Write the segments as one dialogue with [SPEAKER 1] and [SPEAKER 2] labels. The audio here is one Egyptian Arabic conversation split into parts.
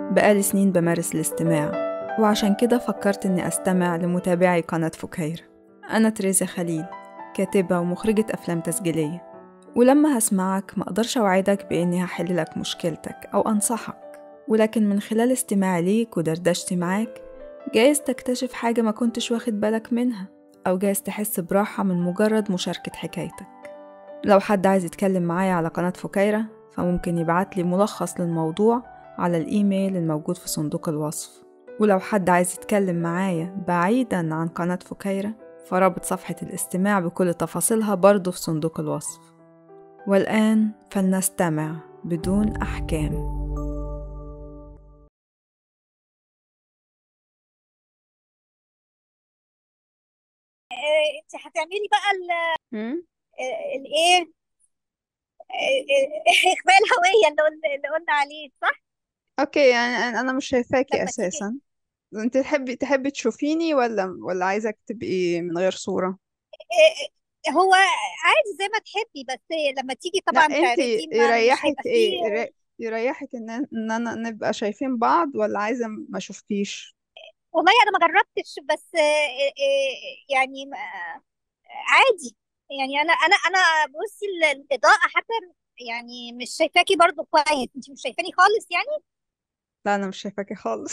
[SPEAKER 1] بقالي سنين بمارس الاستماع وعشان كده فكرت إني أستمع لمتابعي قناة فكيرة أنا تريزا خليل كاتبة ومخرجة أفلام تسجيلية ولما هسمعك ما أقدرش أوعدك بإني هحل لك مشكلتك أو أنصحك ولكن من خلال استماعي ليك ودردشتي معاك جايز تكتشف حاجة ما كنتش واخد بالك منها أو جايز تحس براحة من مجرد مشاركة حكايتك لو حد عايز يتكلم معايا على قناة فكيرة فممكن يبعتلي ملخص للموضوع على الإيميل الموجود في صندوق الوصف ولو حد عايز يتكلم معايا بعيدا عن قناة فكيرة فرابط صفحة الاستماع بكل تفاصيلها برضه في صندوق الوصف والآن فلنستمع بدون أحكام
[SPEAKER 2] انت هتعملي بقى ال-
[SPEAKER 1] مم؟
[SPEAKER 2] الايه اخفاء الهويه اللي قلنا اللي قلنا عليه صح
[SPEAKER 3] اوكي يعني انا أنا مش شايفاكي
[SPEAKER 2] لما تيجي
[SPEAKER 3] اساسا انت تحبي تحبي تشوفيني ولا ولا عايزك تبقي من غير صورة
[SPEAKER 2] هو عادي زي ما تحبي بس لما تيجي
[SPEAKER 3] لا
[SPEAKER 2] طبعا
[SPEAKER 3] انت
[SPEAKER 2] تعرضي ما مش
[SPEAKER 3] يريحك
[SPEAKER 2] هيبقى
[SPEAKER 3] ايه
[SPEAKER 2] فيه
[SPEAKER 3] يري- يريحك ان ان انا نبقى شايفين بعض ولا عايزة ما اشوفكيش
[SPEAKER 2] والله انا ما جربتش بس يعني ما- عادي يعني انا انا انا بصي ال- الاضاءه حتى يعني مش شايفاكي برضو كويس انت مش شايفاني خالص يعني
[SPEAKER 3] لا انا مش شايفاكي خالص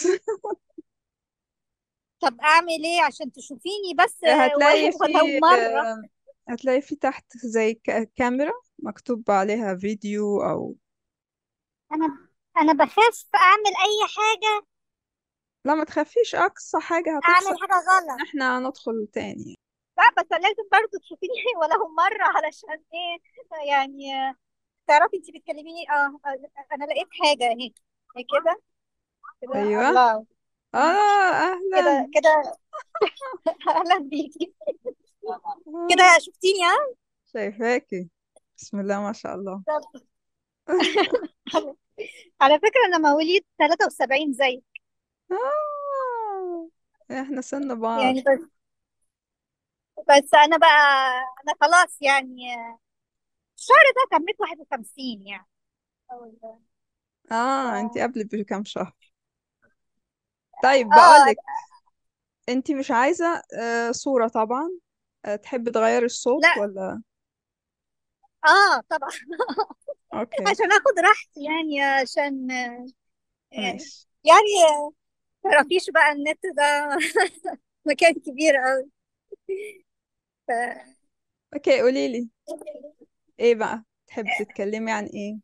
[SPEAKER 2] طب اعمل ايه عشان تشوفيني بس
[SPEAKER 3] هتلاقي في
[SPEAKER 2] ولو مره
[SPEAKER 3] هتلاقي في تحت زي ك- كاميرا مكتوب عليها فيديو او
[SPEAKER 2] انا انا بخاف اعمل اي حاجه
[SPEAKER 3] لا ما تخافيش اقصى حاجة هتحصل
[SPEAKER 2] اعمل حاجه غلط
[SPEAKER 3] ان احنا هندخل تاني
[SPEAKER 2] لا بس لازم برضو تشوفيني ولو مرة علشان ايه يعني آه، تعرفي انت بتكلميني اه آه، انا لقيت حاجة اهي اهي كده كده
[SPEAKER 3] ايوه
[SPEAKER 2] الله
[SPEAKER 3] اه
[SPEAKER 2] كده
[SPEAKER 3] اهلا
[SPEAKER 2] كده اهلا بيكي كده شفتيني ها
[SPEAKER 3] شايفاكي بسم الله ما شاء الله
[SPEAKER 2] طب على فكرة انا مواليد 73 زي
[SPEAKER 3] آه. احنا سن بعض
[SPEAKER 2] يعني بس بس انا بقى انا خلاص يعني آه، الشهر ده تميت 51 يعني أو-
[SPEAKER 3] اه انتي
[SPEAKER 2] ف-
[SPEAKER 3] قبل بكام شهر طيب
[SPEAKER 2] اه
[SPEAKER 3] بقولك انتي مش عايزة آه صورة طبعا آه تحبي تغيري الصوت
[SPEAKER 2] لا
[SPEAKER 3] ولا
[SPEAKER 2] اه طبعا
[SPEAKER 3] اوكي
[SPEAKER 2] عشان اخد راحتي يعني عشان آه،
[SPEAKER 3] ماشي
[SPEAKER 2] يعني تعرفيش بقى النت ده مكان كبير قوي ف...
[SPEAKER 3] اوكي قوليلي ايه بقى تحبي تتكلمي عن ايه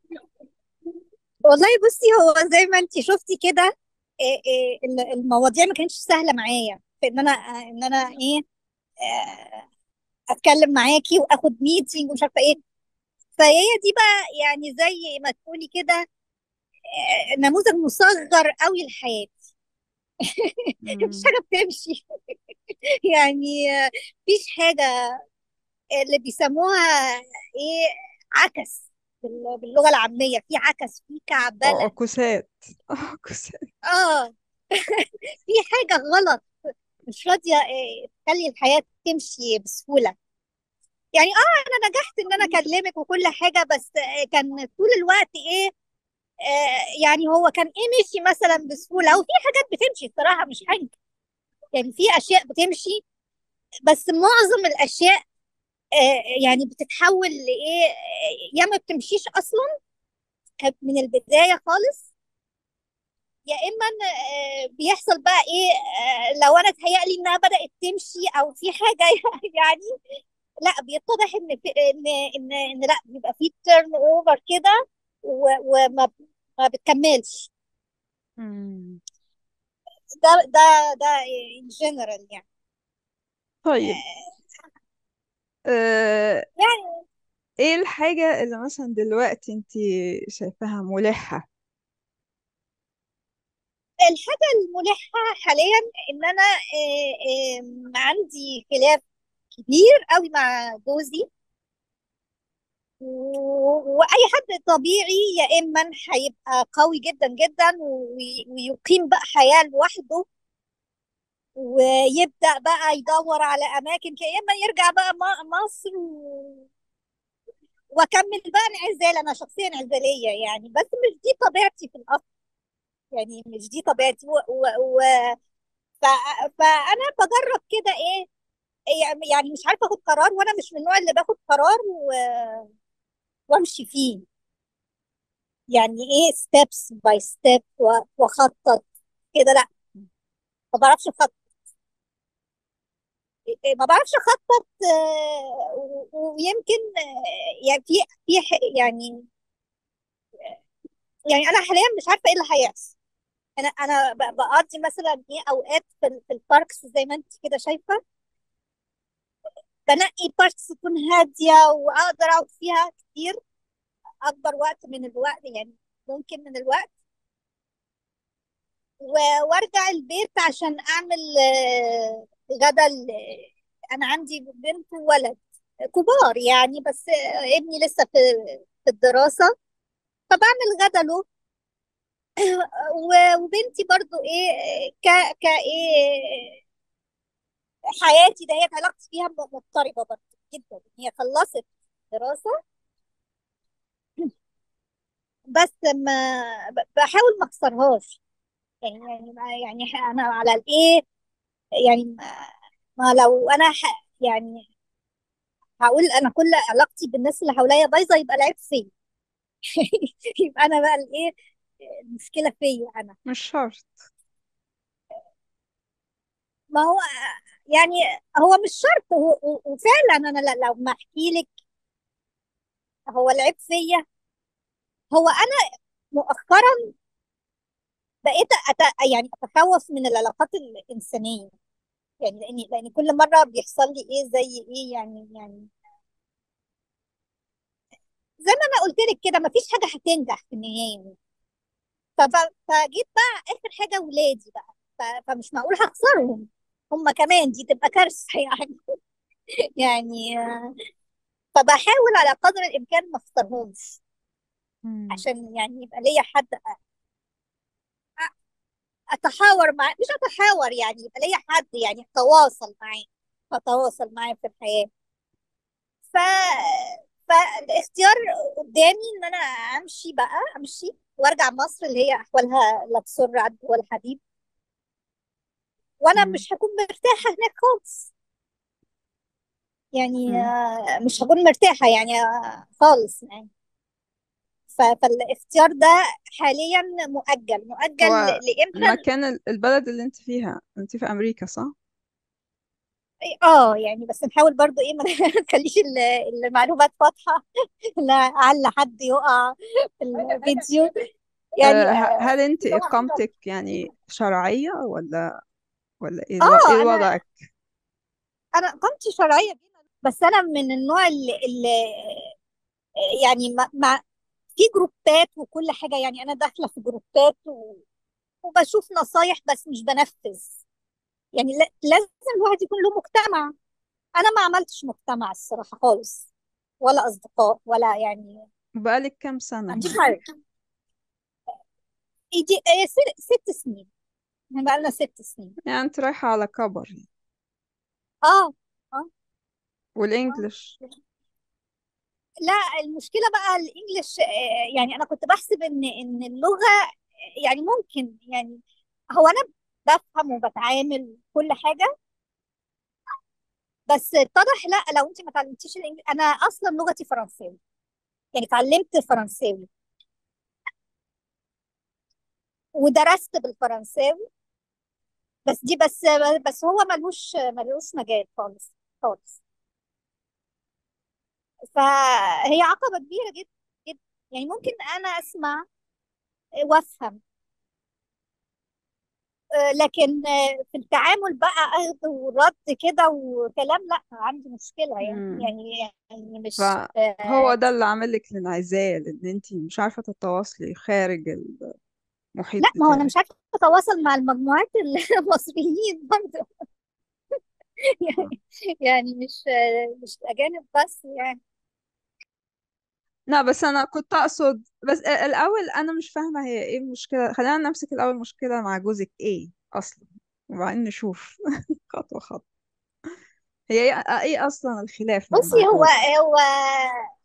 [SPEAKER 2] والله بصي هو زي ما انتي شفتي كده إيه إيه ال- المواضيع ما كانتش سهله معايا في ان انا ان انا ايه آه، اتكلم معاكي واخد ميتنج ومش عارفه ايه فهي دي بقى يعني زي ما تقولي كده آه، نموذج مصغر قوي لحياتي مفيش
[SPEAKER 3] مم.
[SPEAKER 2] حاجه بتمشي يعني آه، مفيش حاجه اللي بيسموها ايه عكس بال- باللغه العاميه في عكس في
[SPEAKER 3] اه
[SPEAKER 2] كعبله
[SPEAKER 3] عكوسات عكوسات
[SPEAKER 2] اه في حاجه غلط مش راضيه إيه تخلي الحياه تمشي بسهوله يعني اه انا نجحت ان انا اكلمك وكل حاجه بس آه، كان طول الوقت ايه آه يعني هو كان ايه مشي مثلا بسهوله او في حاجات بتمشي الصراحه مش حاجه يعني في اشياء بتمشي بس معظم الاشياء آه يعني بتتحول لايه آه، يا ما بتمشيش اصلا كانت من البدايه خالص يا اما إن، آه، بيحصل بقى ايه آه، لو انا اتهيألي انها بدأت تمشي او في حاجه يعني لا بيتضح ان في ان ان ان لا بيبقى في تيرن اوفر كده و- وما ما بتكملش
[SPEAKER 3] مم.
[SPEAKER 2] ده ده ده ان جنرال يعني
[SPEAKER 3] طيب آه
[SPEAKER 2] يعني
[SPEAKER 3] ايه الحاجة اللي مثلا دلوقتي انتي شايفاها ملحة
[SPEAKER 2] الحاجه الملحه حاليا ان انا آه، آه، عندي خلاف كبير قوي مع جوزي و- واي حد طبيعي يا اما هيبقى قوي جدا جدا وي- ويقيم بقى حياه لوحده ويبدا بقى يدور على اماكن كده يا اما يرجع بقى م- مصر و... واكمل بقى انعزال انا شخصيا انعزاليه يعني بس مش دي طبيعتي في الاصل يعني مش دي طبيعتي و... و... و... ف... فانا بجرب كده ايه يعني مش عارفه اخد قرار وانا مش من النوع اللي باخد قرار و... وامشي فيه يعني ايه ستيبس باي ستيب واخطط كده لا ما بعرفش اخطط ما بعرفش اخطط آه، و- ويمكن آه، يعني في في ح- يعني يعني انا حاليا مش عارفه ايه اللي هيحصل انا انا ب- بقضي مثلا ايه اوقات في ال- في الباركس زي ما انت كده شايفه بنقي باركس تكون هاديه واقدر اقعد فيها كتير اكبر وقت من الوقت يعني ممكن من الوقت و- وارجع البيت عشان اعمل آه، غدا ال- انا عندي بنت وولد كبار يعني بس آه، ابني لسه في في الدراسة فبعمل غدا له و- وبنتي برضو ايه ك ك ايه حياتي دهيت علاقتي فيها م- مضطربة برضو جدا هي خلصت دراسة بس ما ب- بحاول ما اخسرهاش يعني يعني ما- يعني انا على الايه يعني ما, ما لو انا ح يعني هقول انا كل علاقتي بالناس اللي حواليا بايظه يبقى العيب فيا يبقى انا بقى الايه المشكله فيا انا
[SPEAKER 3] مش شرط
[SPEAKER 2] ما هو يعني هو مش شرط هو و- وفعلا انا ل- لو ما احكي لك هو العيب فيا هو انا مؤخرا بقيت أت... يعني اتخوف من العلاقات الانسانيه يعني لاني لان كل مره بيحصل لي ايه زي ايه يعني يعني زي ما انا قلت لك كده ما فيش حاجه هتنجح في النهايه ف- ف- فجيت بقى اخر حاجه ولادي بقى ف- فمش معقول هخسرهم هم كمان دي تبقى كارثه يعني يعني آه، فبحاول على قدر الامكان ما اخسرهمش
[SPEAKER 3] مم.
[SPEAKER 2] عشان يعني يبقى ليا حد أ- أ- اتحاور معاه مش اتحاور يعني يبقى ليا حد يعني اتواصل معاه اتواصل معاه في الحياه ف فالاختيار قدامي ان انا امشي بقى امشي وارجع مصر اللي هي احوالها لا تسر عبد ولا حبيب وانا
[SPEAKER 3] مم.
[SPEAKER 2] مش هكون مرتاحه هناك خالص يعني
[SPEAKER 3] مم.
[SPEAKER 2] آه، مش هكون مرتاحة يعني آه، خالص يعني ف- فالاختيار ده حاليا مؤجل مؤجل
[SPEAKER 3] هو
[SPEAKER 2] لإمتى
[SPEAKER 3] المكان ال- البلد اللي انت فيها انت في امريكا صح
[SPEAKER 2] اه يعني بس نحاول برضو ايه ما نخليش ال- المعلومات واضحة لعل حد يقع في الفيديو يعني
[SPEAKER 3] أه ه-
[SPEAKER 2] آه،
[SPEAKER 3] هل انت اقامتك يعني شرعية ولا ولا ايه الو...
[SPEAKER 2] اه
[SPEAKER 3] ايه
[SPEAKER 2] انا
[SPEAKER 3] وضعك
[SPEAKER 2] انا اقامتي شرعية جدا بس انا من النوع اللي, اللي يعني ما ما في جروبات وكل حاجة يعني انا داخلة في جروبات و... وبشوف نصايح بس مش بنفذ يعني لا- لازم الواحد يكون له مجتمع انا ما عملتش مجتمع الصراحه خالص ولا اصدقاء ولا يعني
[SPEAKER 3] بقالك كام
[SPEAKER 2] ما
[SPEAKER 3] سنة
[SPEAKER 2] عنديش
[SPEAKER 3] هنا
[SPEAKER 2] حاجه يجي إيه ست, ست سنين احنا بقى لنا ست سنين
[SPEAKER 3] يعني انت رايحة على كبر يعني.
[SPEAKER 2] اه اه اه
[SPEAKER 3] والانجليش
[SPEAKER 2] لا المشكله بقى الانجليش آه، يعني انا كنت بحسب ان ان اللغه آه، يعني ممكن يعني هو انا بفهم وبتعامل كل حاجه بس اتضح لا لو انت ما اتعلمتيش الانجليزي انا اصلا لغتي فرنساوي يعني اتعلمت فرنساوي ودرست بالفرنساوي بس دي بس بس هو ملوش ملوش مجال خالص خالص فهي عقبة كبيرة جدا جدا يعني ممكن أنا أسمع وأفهم آه، لكن آه، في التعامل بقى أخذ ورد كده وكلام لا عندي مشكلة يعني
[SPEAKER 3] مم.
[SPEAKER 2] يعني يعني مش
[SPEAKER 3] فهو
[SPEAKER 2] آه،
[SPEAKER 3] ده اللي عامل لك الانعزال ان انت مش عارفة تتواصلي خارج المحيط
[SPEAKER 2] لا ما هو أنا
[SPEAKER 3] بتاعك
[SPEAKER 2] مش عارفة أتواصل مع المجموعات المصريين برضه يعني يعني مش آه، مش الأجانب بس يعني
[SPEAKER 3] لا بس انا كنت اقصد بس الاول انا مش فاهمه هي ايه المشكله خلينا نمسك الاول المشكله مع جوزك ايه اصلا وبعدين نشوف خطوه خطوه هي ايه ايه اصلا الخلاف مع
[SPEAKER 2] بصي هو
[SPEAKER 3] جوزك
[SPEAKER 2] هو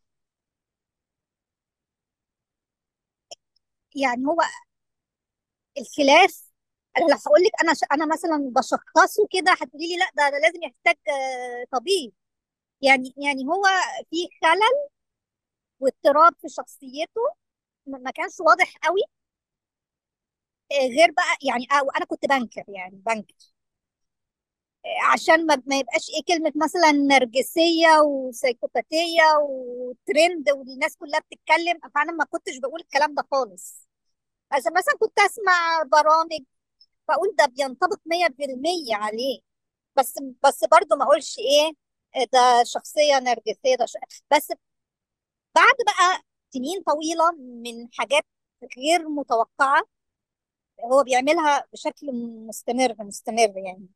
[SPEAKER 2] يعني هو الخلاف انا لو هقول لك انا ش... انا مثلا بشخصه كده هتقولي لي لا ده, ده لازم يحتاج آه، طبيب يعني يعني هو في خلل واضطراب في شخصيته ما ما كانش واضح قوي آه، غير بقى يعني آه، انا كنت بنكر يعني بنكر آه، عشان ما ما يبقاش ايه كلمة مثلا نرجسية وسيكوباتية وترند والناس كلها بتتكلم فانا ما كنتش بقول الكلام ده خالص بس مثلا كنت اسمع برامج بقول ده بينطبق 100% عليه بس بس برضه ما اقولش ايه ده شخصية نرجسية ده ش... بس بعد بقى سنين طويلة من حاجات غير متوقعة هو بيعملها بشكل مستمر مستمر يعني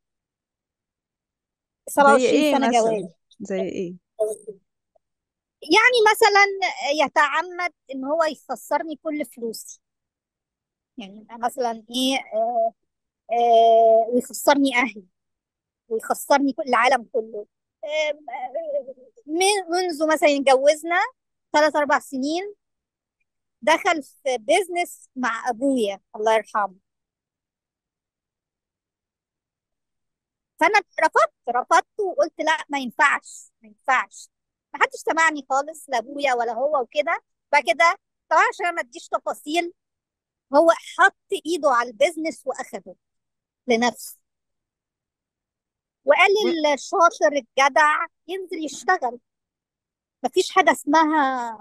[SPEAKER 3] زي
[SPEAKER 2] 27
[SPEAKER 3] ايه
[SPEAKER 2] سنة
[SPEAKER 3] مثلا
[SPEAKER 2] جواز
[SPEAKER 3] زي ايه
[SPEAKER 2] يعني مثلا يتعمد ان هو يخسرني كل فلوسي يعني مثلا ايه آه آه ويخسرني اهلي ويخسرني كل العالم كله آه آه، من- منذ مثلا اتجوزنا ثلاث اربع سنين دخل في بيزنس مع ابويا الله يرحمه فانا رفضت رفضت وقلت لا ما ينفعش ما ينفعش ما حدش سمعني خالص لا ابويا ولا هو وكده بعد كده طبعا عشان ما اديش تفاصيل هو حط ايده على البيزنس واخده لنفسه وقال
[SPEAKER 3] و-
[SPEAKER 2] الشاطر الجدع ينزل يشتغل مفيش حاجه اسمها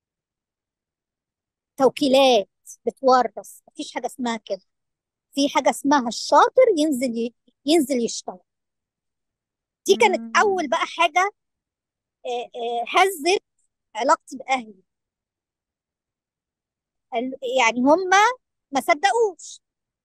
[SPEAKER 2] توكيلات بتورث مفيش حاجه اسمها كده في حاجه اسمها الشاطر ينزل ي... ينزل يشتغل دي كانت
[SPEAKER 3] مم.
[SPEAKER 2] اول بقى حاجه آه، آه، هزت علاقتي باهلي قال- يعني هم ما صدقوش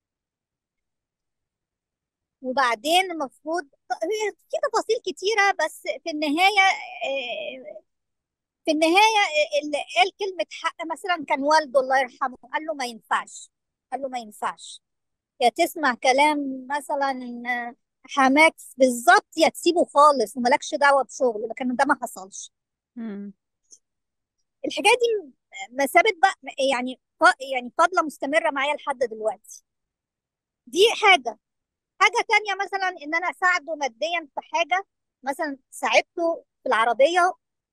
[SPEAKER 2] وبعدين المفروض هي في تفاصيل كتيرة بس في النهاية آه، في النهاية اللي قال كلمة حق مثلا كان والده الله يرحمه قال له ما ينفعش قال له ما ينفعش يا تسمع كلام مثلا آه، حماك بالظبط يا تسيبه خالص وملكش دعوة بشغله لكن ده ما حصلش
[SPEAKER 3] مم.
[SPEAKER 2] الحكاية دي ما سابت بقى يعني ف- يعني فاضلة مستمرة معايا لحد دلوقتي دي حاجة حاجة تانية مثلا إن أنا أساعده ماديا في حاجة مثلا ساعدته في العربية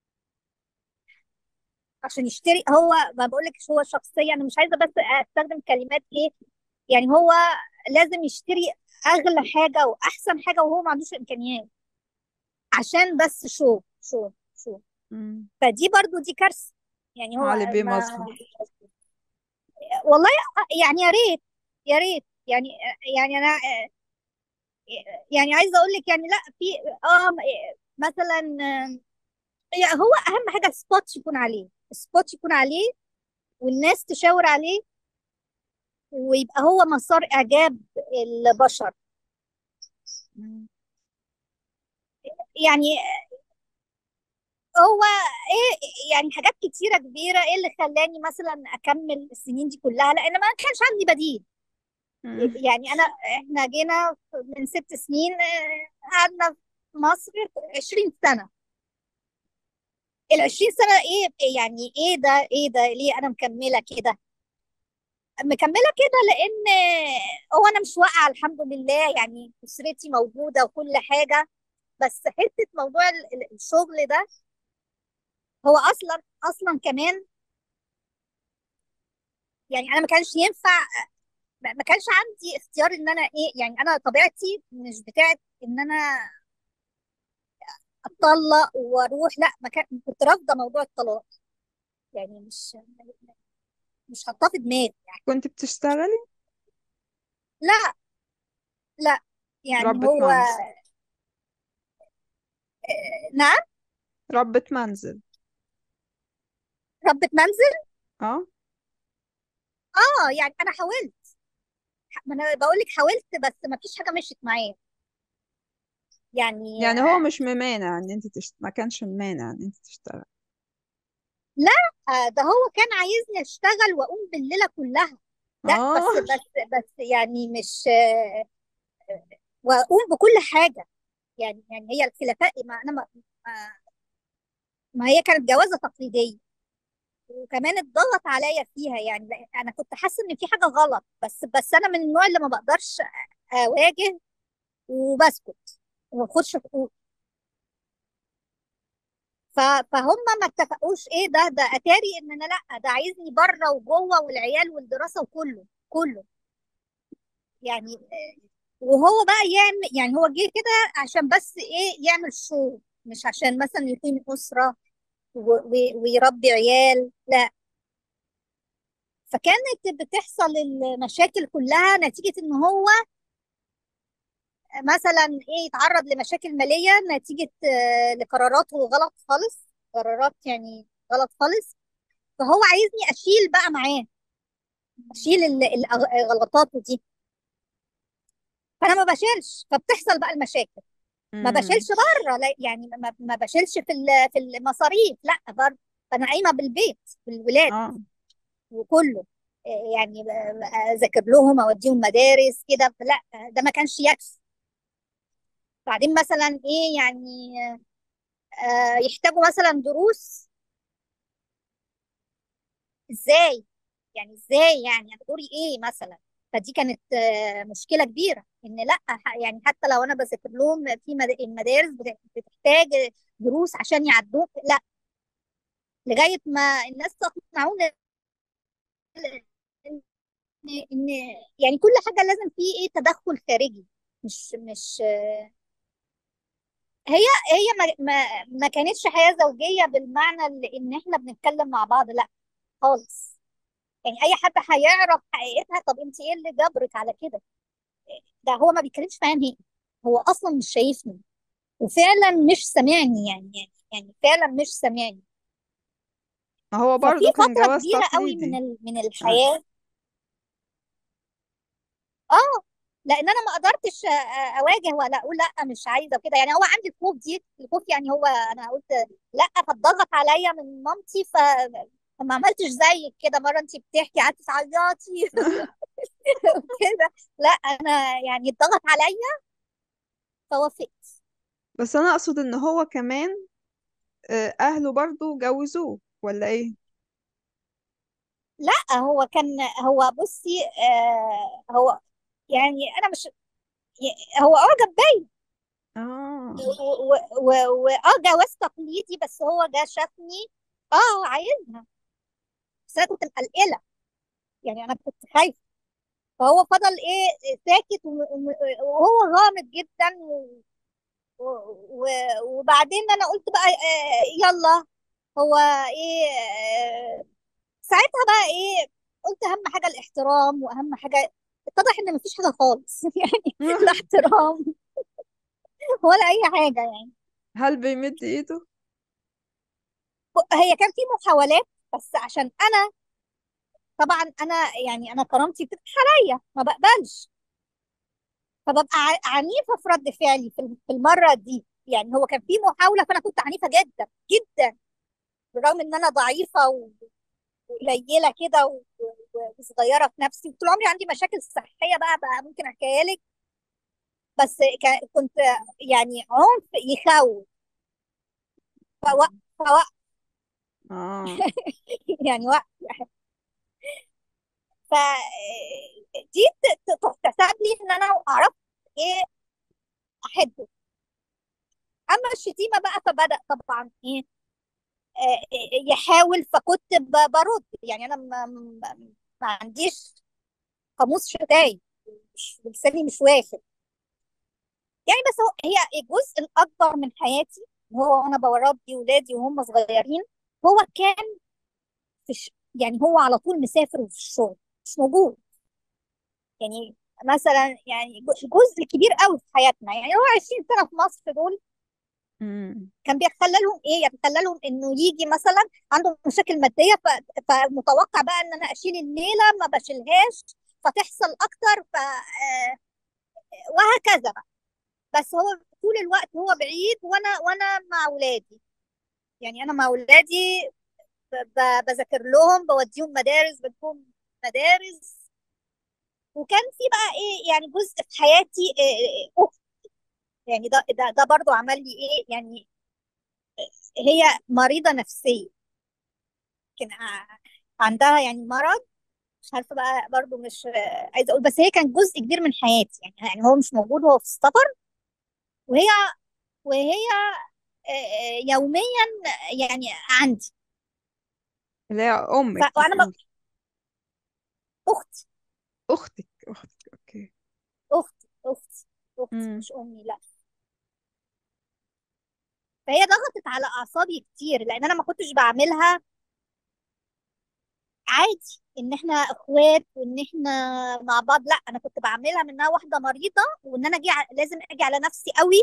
[SPEAKER 2] عشان يشتري هو ما بقولكش هو شخصيا أنا مش عايزة بس أستخدم كلمات إيه يعني هو لازم يشتري أغلى حاجة وأحسن حاجة وهو ما عندوش إمكانيات عشان بس شو شو شو
[SPEAKER 3] مم.
[SPEAKER 2] فدي برضو دي كارثة يعني هو
[SPEAKER 3] علي بيه
[SPEAKER 2] ما
[SPEAKER 3] مظلم
[SPEAKER 2] والله يعني يا ريت يا ريت يعني يعني أنا يعني عايزة أقول لك يعني لا في اه مثلا هي هو اهم حاجه سبوت يكون عليه سبوت يكون عليه والناس تشاور عليه ويبقى هو مسار اعجاب البشر
[SPEAKER 3] مم.
[SPEAKER 2] يعني هو ايه يعني حاجات كتيره كبيره ايه اللي خلاني مثلا اكمل السنين دي كلها لان ما كانش عندي بديل
[SPEAKER 3] مم.
[SPEAKER 2] يعني انا احنا جينا من ست سنين آه، قعدنا في مصر 20 سنه ال 20 سنه ايه يعني ايه ده ايه ده ليه انا مكمله كده مكمله كده لان هو انا مش واقعه الحمد لله يعني اسرتي موجوده وكل حاجه بس حته موضوع ال- ال- الشغل ده هو اصلا اصلا كمان يعني انا ما كانش ينفع ما ما كانش عندي اختيار ان انا ايه يعني انا طبيعتي مش بتاعت ان انا اتطلق واروح لا ما كان كنت رافضه موضوع الطلاق يعني مش مش حاطاه في دماغي يعني
[SPEAKER 3] كنت بتشتغلي
[SPEAKER 2] لا لا يعني
[SPEAKER 3] ربة
[SPEAKER 2] هو
[SPEAKER 3] منزل
[SPEAKER 2] آه، نعم
[SPEAKER 3] ربة منزل
[SPEAKER 2] ربة منزل
[SPEAKER 3] اه
[SPEAKER 2] اه يعني انا حاولت ما انا بقول لك حاولت بس ما فيش حاجه مشيت معايا يعني
[SPEAKER 3] يعني هو مش ممانع ان انت تشت... ما كانش ممانع ان انت تشتغل
[SPEAKER 2] لا آه، ده هو كان عايزني اشتغل واقوم بالليله كلها لا
[SPEAKER 3] اه
[SPEAKER 2] بس بس بس يعني مش آه، واقوم بكل حاجه يعني يعني هي الخلافات ما انا ما, ما ما هي كانت جوازه تقليديه وكمان اتضغط عليا فيها يعني لأ- انا كنت حاسه ان في حاجه غلط بس بس انا من النوع اللي ما بقدرش اواجه وبسكت وما باخدش حقوق ف- فهم ما اتفقوش ايه ده ده اتاري ان انا لا ده عايزني بره وجوه والعيال والدراسه وكله كله يعني آه، وهو بقى يعمل يعني هو جه كده عشان بس ايه يعمل شو مش عشان مثلا يقيم اسره و- و- ويربي عيال لا فكانت بتحصل المشاكل كلها نتيجه ان هو مثلا ايه يتعرض لمشاكل ماليه نتيجه آه، لقراراته غلط خالص قرارات يعني غلط خالص فهو عايزني اشيل بقى معاه اشيل ال- ال- غلطاته دي فانا ما بشيلش فبتحصل بقى المشاكل ما
[SPEAKER 3] امم
[SPEAKER 2] بشيلش بره لا يعني ما ما بشيلش في ال- في المصاريف لا برضه فانا قايمه بالبيت بالولاد
[SPEAKER 3] اه
[SPEAKER 2] وكله إيه يعني ب- اذاكر لهم اوديهم مدارس كده لا ده ما كانش يكفي بعدين مثلا ايه يعني آه يحتاجوا مثلا دروس ازاي يعني ازاي يعني انا دوري ايه مثلا فدي كانت آه، مشكله كبيره ان لا ح- يعني حتى لو انا بذاكر لهم في مد- المدارس بت- بتحتاج دروس عشان يعدوك لا لغايه ما الناس تقنعونا ان ان يعني كل حاجه لازم فيه ايه تدخل خارجي مش مش آه، هي هي ما ما ما كانتش حياه زوجيه بالمعنى اللي ان احنا بنتكلم مع بعض لا خالص يعني اي حد هيعرف حقيقتها طب انت ايه اللي جبرك على كده ده هو ما بيتكلمش معايا نهائي هو اصلا مش شايفني وفعلا مش سامعني يعني يعني يعني فعلا مش سامعني
[SPEAKER 3] ما هو
[SPEAKER 2] ففي
[SPEAKER 3] برضو كان
[SPEAKER 2] فتره
[SPEAKER 3] جواز
[SPEAKER 2] كبيره قوي من
[SPEAKER 3] تقليدي
[SPEAKER 2] ال- من
[SPEAKER 3] آه.
[SPEAKER 2] الحياه اه لان انا ما قدرتش آه، آه، اواجه ولا اقول لا مش عايزه وكده يعني هو عندي الخوف دي الخوف يعني هو انا قلت لا فاتضغط عليا من مامتي ف فما عملتش زيك كده مره انت بتحكي قعدتي تعيطي كده لا انا يعني اتضغط عليا فوافقت
[SPEAKER 3] بس انا اقصد ان هو كمان آه، اهله برضو جوزوه ولا ايه
[SPEAKER 2] لا هو كان هو بصي آه هو يعني انا مش هو اعجب بيا
[SPEAKER 3] اه
[SPEAKER 2] واه جواز تقليدي بس هو جه شافني اه عايزها بس انا كنت مقلقله يعني انا كنت خايفه فهو فضل ايه ساكت وم- وم- وهو غامض جدا و- و- و- وبعدين انا قلت بقى آه يلا هو ايه آه ساعتها بقى ايه قلت اهم حاجه الاحترام واهم حاجه اتضح ان مفيش حاجه خالص يعني لا احترام ولا اي حاجه يعني
[SPEAKER 3] هل بيمد ايده
[SPEAKER 2] هي كان في محاولات بس عشان انا طبعا انا يعني انا كرامتي بتضحك عليا ما بقبلش فببقى ع- عنيفه في رد فعلي في الم- في المره دي يعني هو كان في محاوله فانا كنت عنيفه جدا جدا بالرغم ان انا ضعيفه و- وقليله كده و- و- وصغيره في نفسي وطول عمري عندي مشاكل صحيه بقى بقى ممكن احكيها لك بس ك- كنت يعني عنف يخوف فوق فوق
[SPEAKER 3] اه
[SPEAKER 2] يعني وقت ف دي ت- ت- تحتسب لي ان انا عرفت ايه احبه اما الشتيمه بقى فبدأ طبعا ايه آه، آه، يحاول فكنت ب- برد يعني انا ما, ما ما عنديش قاموس شتايم مش لساني مش واخد يعني بس هو هي الجزء الاكبر من حياتي هو وانا بربي ولادي وهم صغيرين هو كان في ش... يعني هو على طول مسافر في الشغل مش موجود يعني مثلا يعني ج- جزء كبير قوي في حياتنا يعني هو 20 سنه في مصر دول
[SPEAKER 3] امم
[SPEAKER 2] كان بيخلى لهم ايه يتخلى لهم انه يجي مثلا عنده مشاكل ماديه ف... فمتوقع بقى ان انا اشيل الليله ما بشيلهاش فتحصل اكتر ف آه، وهكذا بقى بس هو طول الوقت هو بعيد وانا وانا مع اولادي يعني انا مع اولادي ب... ب... بذاكر لهم بوديهم مدارس بديهم مدارس وكان في بقى ايه يعني جزء في حياتي إيه اخت يعني ده ده ده برضو عمل لي ايه يعني هي مريضه نفسيه كان ع- عندها يعني مرض مش عارفه بقى برضو مش عايزه اقول بس هي كان جزء كبير من حياتي يعني يعني هو مش موجود هو في السفر وهي وهي آه، آه، يوميا يعني عندي
[SPEAKER 3] اللي هي
[SPEAKER 2] ف...
[SPEAKER 3] امك
[SPEAKER 2] وانا ب-
[SPEAKER 3] بتقول
[SPEAKER 2] اختي
[SPEAKER 3] اختك اختك اوكي
[SPEAKER 2] اختي اختي اختي
[SPEAKER 3] امم
[SPEAKER 2] مش امي لا فهي ضغطت على اعصابي كتير لان انا ما كنتش بعملها عادي ان احنا اخوات وان احنا مع بعض لا انا كنت بعملها من انها واحده مريضه وان انا اجي ع- لازم اجي على نفسي قوي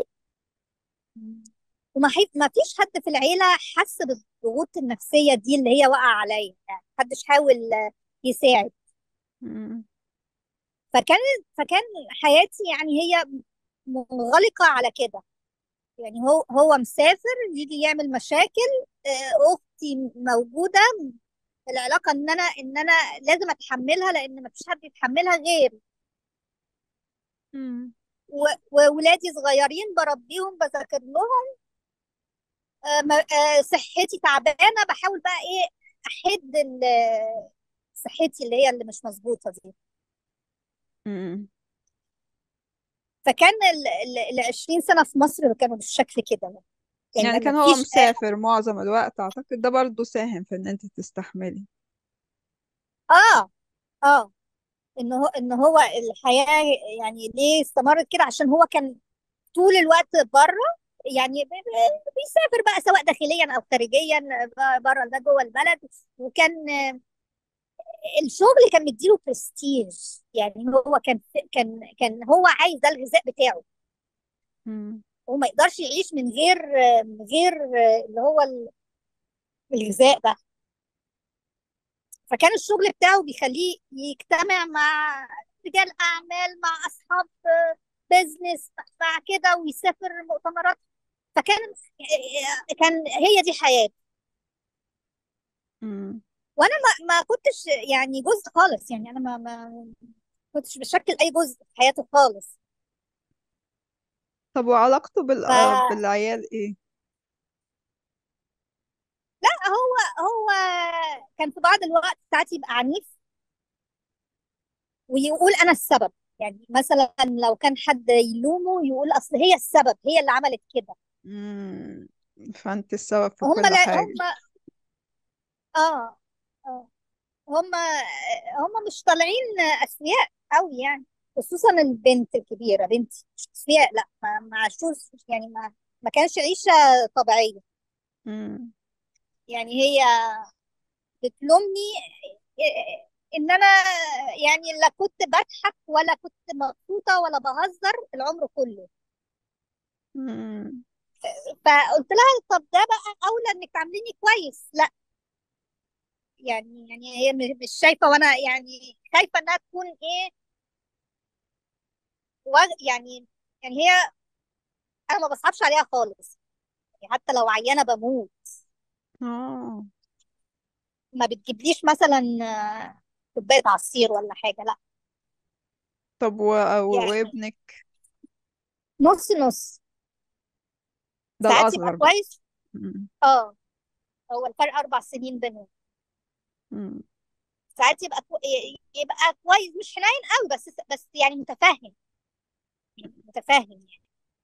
[SPEAKER 2] وما حي... ما فيش حد في العيله حس بالضغوط النفسيه دي اللي هي واقعه عليا يعني محدش حاول آه، يساعد
[SPEAKER 3] امم
[SPEAKER 2] فكان فكان حياتي يعني هي منغلقه على كده يعني هو هو مسافر يجي يعمل مشاكل آه، اختي موجوده العلاقه ان انا ان انا لازم اتحملها لان ما فيش حد يتحملها غيري
[SPEAKER 3] امم
[SPEAKER 2] و- وولادي صغيرين بربيهم بذاكر لهم آه، ما- آه، صحتي تعبانه بحاول بقى ايه احد ال- صحتي اللي هي اللي مش مظبوطه دي
[SPEAKER 3] امم
[SPEAKER 2] فكان ال ال- ال 20 سنه في مصر كانوا بالشكل كده يعني
[SPEAKER 3] يعني
[SPEAKER 2] ما
[SPEAKER 3] كان هو
[SPEAKER 2] فيش
[SPEAKER 3] مسافر معظم الوقت اعتقد ده برضو ساهم في ان انت تستحملي
[SPEAKER 2] اه اه ان هو ان هو الحياه يعني ليه استمرت كده عشان هو كان طول الوقت بره يعني ب- ب- بيسافر بقى سواء داخليا او خارجيا بره ده جوه البلد وكان آه، الشغل كان مديله برستيج يعني هو كان كان كان هو عايز ده الغذاء بتاعه
[SPEAKER 3] امم
[SPEAKER 2] هو ما يقدرش يعيش من غير من غير اللي هو ال- الغذاء ده فكان الشغل بتاعه بيخليه يجتمع مع رجال اعمال مع اصحاب بيزنس مع كده ويسافر مؤتمرات فكان كان هي دي حياته
[SPEAKER 3] امم
[SPEAKER 2] وانا ما ما كنتش يعني جزء خالص يعني انا ما ما كنتش بشكل اي جزء في حياته خالص
[SPEAKER 3] طب وعلاقته بال... آه،
[SPEAKER 2] ف
[SPEAKER 3] بالعيال ايه
[SPEAKER 2] لا هو هو كان في بعض الوقت ساعات يبقى عنيف ويقول انا السبب يعني مثلا لو كان حد يلومه يقول اصل هي السبب هي اللي عملت كده
[SPEAKER 3] امم فانت السبب في
[SPEAKER 2] هم
[SPEAKER 3] كل
[SPEAKER 2] لا
[SPEAKER 3] حاجة
[SPEAKER 2] هم اه اه هم هم مش طالعين اسوياء قوي يعني خصوصا البنت الكبيره بنتي مش اسوياء لا ما ما عاشوش يعني ما ما كانش عيشه طبيعيه
[SPEAKER 3] امم
[SPEAKER 2] يعني هي بتلومني إيه، ان انا يعني لا كنت بضحك ولا كنت مبسوطه ولا بهزر العمر كله
[SPEAKER 3] امم
[SPEAKER 2] فقلت لها طب ده بقى اولى انك تعامليني كويس لا يعني يعني هي م- مش شايفه وانا يعني خايفه انها تكون ايه و- يعني يعني هي انا ما بصعبش عليها خالص يعني حتى لو عيانه بموت
[SPEAKER 3] اه
[SPEAKER 2] ما بتجيبليش مثلا آه، كوبايه عصير ولا حاجه لا
[SPEAKER 3] طب و... و...
[SPEAKER 2] يعني
[SPEAKER 3] وابنك
[SPEAKER 2] نص نص
[SPEAKER 3] ده
[SPEAKER 2] ساعات يبقى
[SPEAKER 3] الأصغر بقى
[SPEAKER 2] كويس
[SPEAKER 3] امم
[SPEAKER 2] اه هو الفرق اربع سنين بينهم
[SPEAKER 3] امم
[SPEAKER 2] ساعات يبقى كو... يبقى كويس مش حنين قوي بس بس يعني متفاهم متفاهم يعني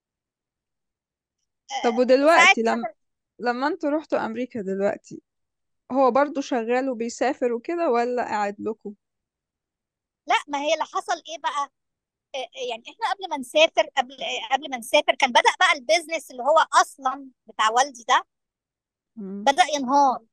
[SPEAKER 3] طب
[SPEAKER 2] آه، ساعات
[SPEAKER 3] ودلوقتي لما
[SPEAKER 2] مثلا
[SPEAKER 3] لما انتوا رحتوا أمريكا دلوقتي هو برضو شغال وبيسافر وكده ولا قاعد لكم
[SPEAKER 2] لا ما هي اللي حصل ايه بقى آه، آه، يعني احنا قبل ما نسافر قبل آه، قبل ما نسافر كان بدأ بقى البيزنس اللي هو اصلا بتاع والدي ده
[SPEAKER 3] امم
[SPEAKER 2] بدأ ينهار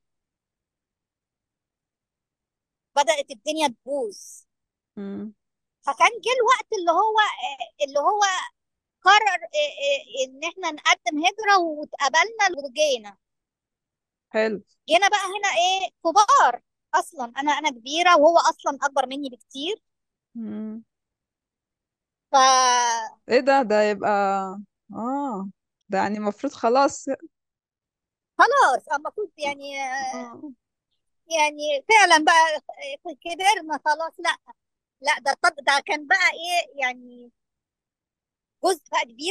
[SPEAKER 2] بدأت الدنيا تبوظ
[SPEAKER 3] امم
[SPEAKER 2] فكان جه الوقت اللي هو آه، اللي هو قرر آه، آه، ان احنا نقدم هجرة واتقبلنا وجينا
[SPEAKER 3] حلو
[SPEAKER 2] جينا بقى هنا ايه كبار اصلا انا انا كبيرة وهو اصلا اكبر مني بكتير
[SPEAKER 3] امم
[SPEAKER 2] ف
[SPEAKER 3] ايه ده ده يبقى اه ده يعني المفروض خلاص
[SPEAKER 2] خلاص المفروض يعني
[SPEAKER 3] اه
[SPEAKER 2] يعني فعلا بقى كبرنا خلاص لا لا ده طب ده كان بقى ايه يعني جزء بقى كبير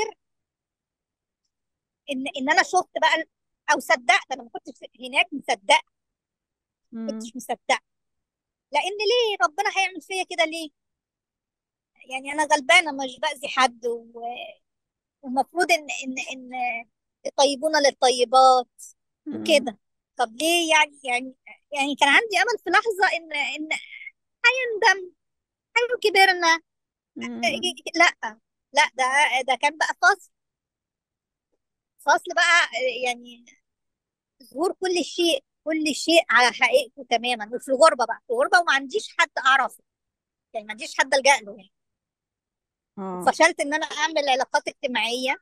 [SPEAKER 2] ان ان انا شفت بقى او صدقت انا ما كنتش هناك مصدقه
[SPEAKER 3] مم.
[SPEAKER 2] كنتش مصدقه لان ليه ربنا هيعمل فيا كده ليه يعني انا غلبانه مش باذي حد و- والمفروض ان ان ان الطيبون للطيبات
[SPEAKER 3] مم.
[SPEAKER 2] وكده طب ليه يعني يعني يعني كان عندي امل في لحظه ان ان هيندم حلو كبرنا
[SPEAKER 3] مم.
[SPEAKER 2] لا لا ده ده كان بقى فصل فصل بقى يعني ظهور كل شيء كل شيء على حقيقته تماما وفي الغربه بقى في الغربه وما عنديش حد اعرفه يعني ما عنديش حد الجا له يعني
[SPEAKER 3] اه
[SPEAKER 2] فشلت ان انا اعمل علاقات اجتماعيه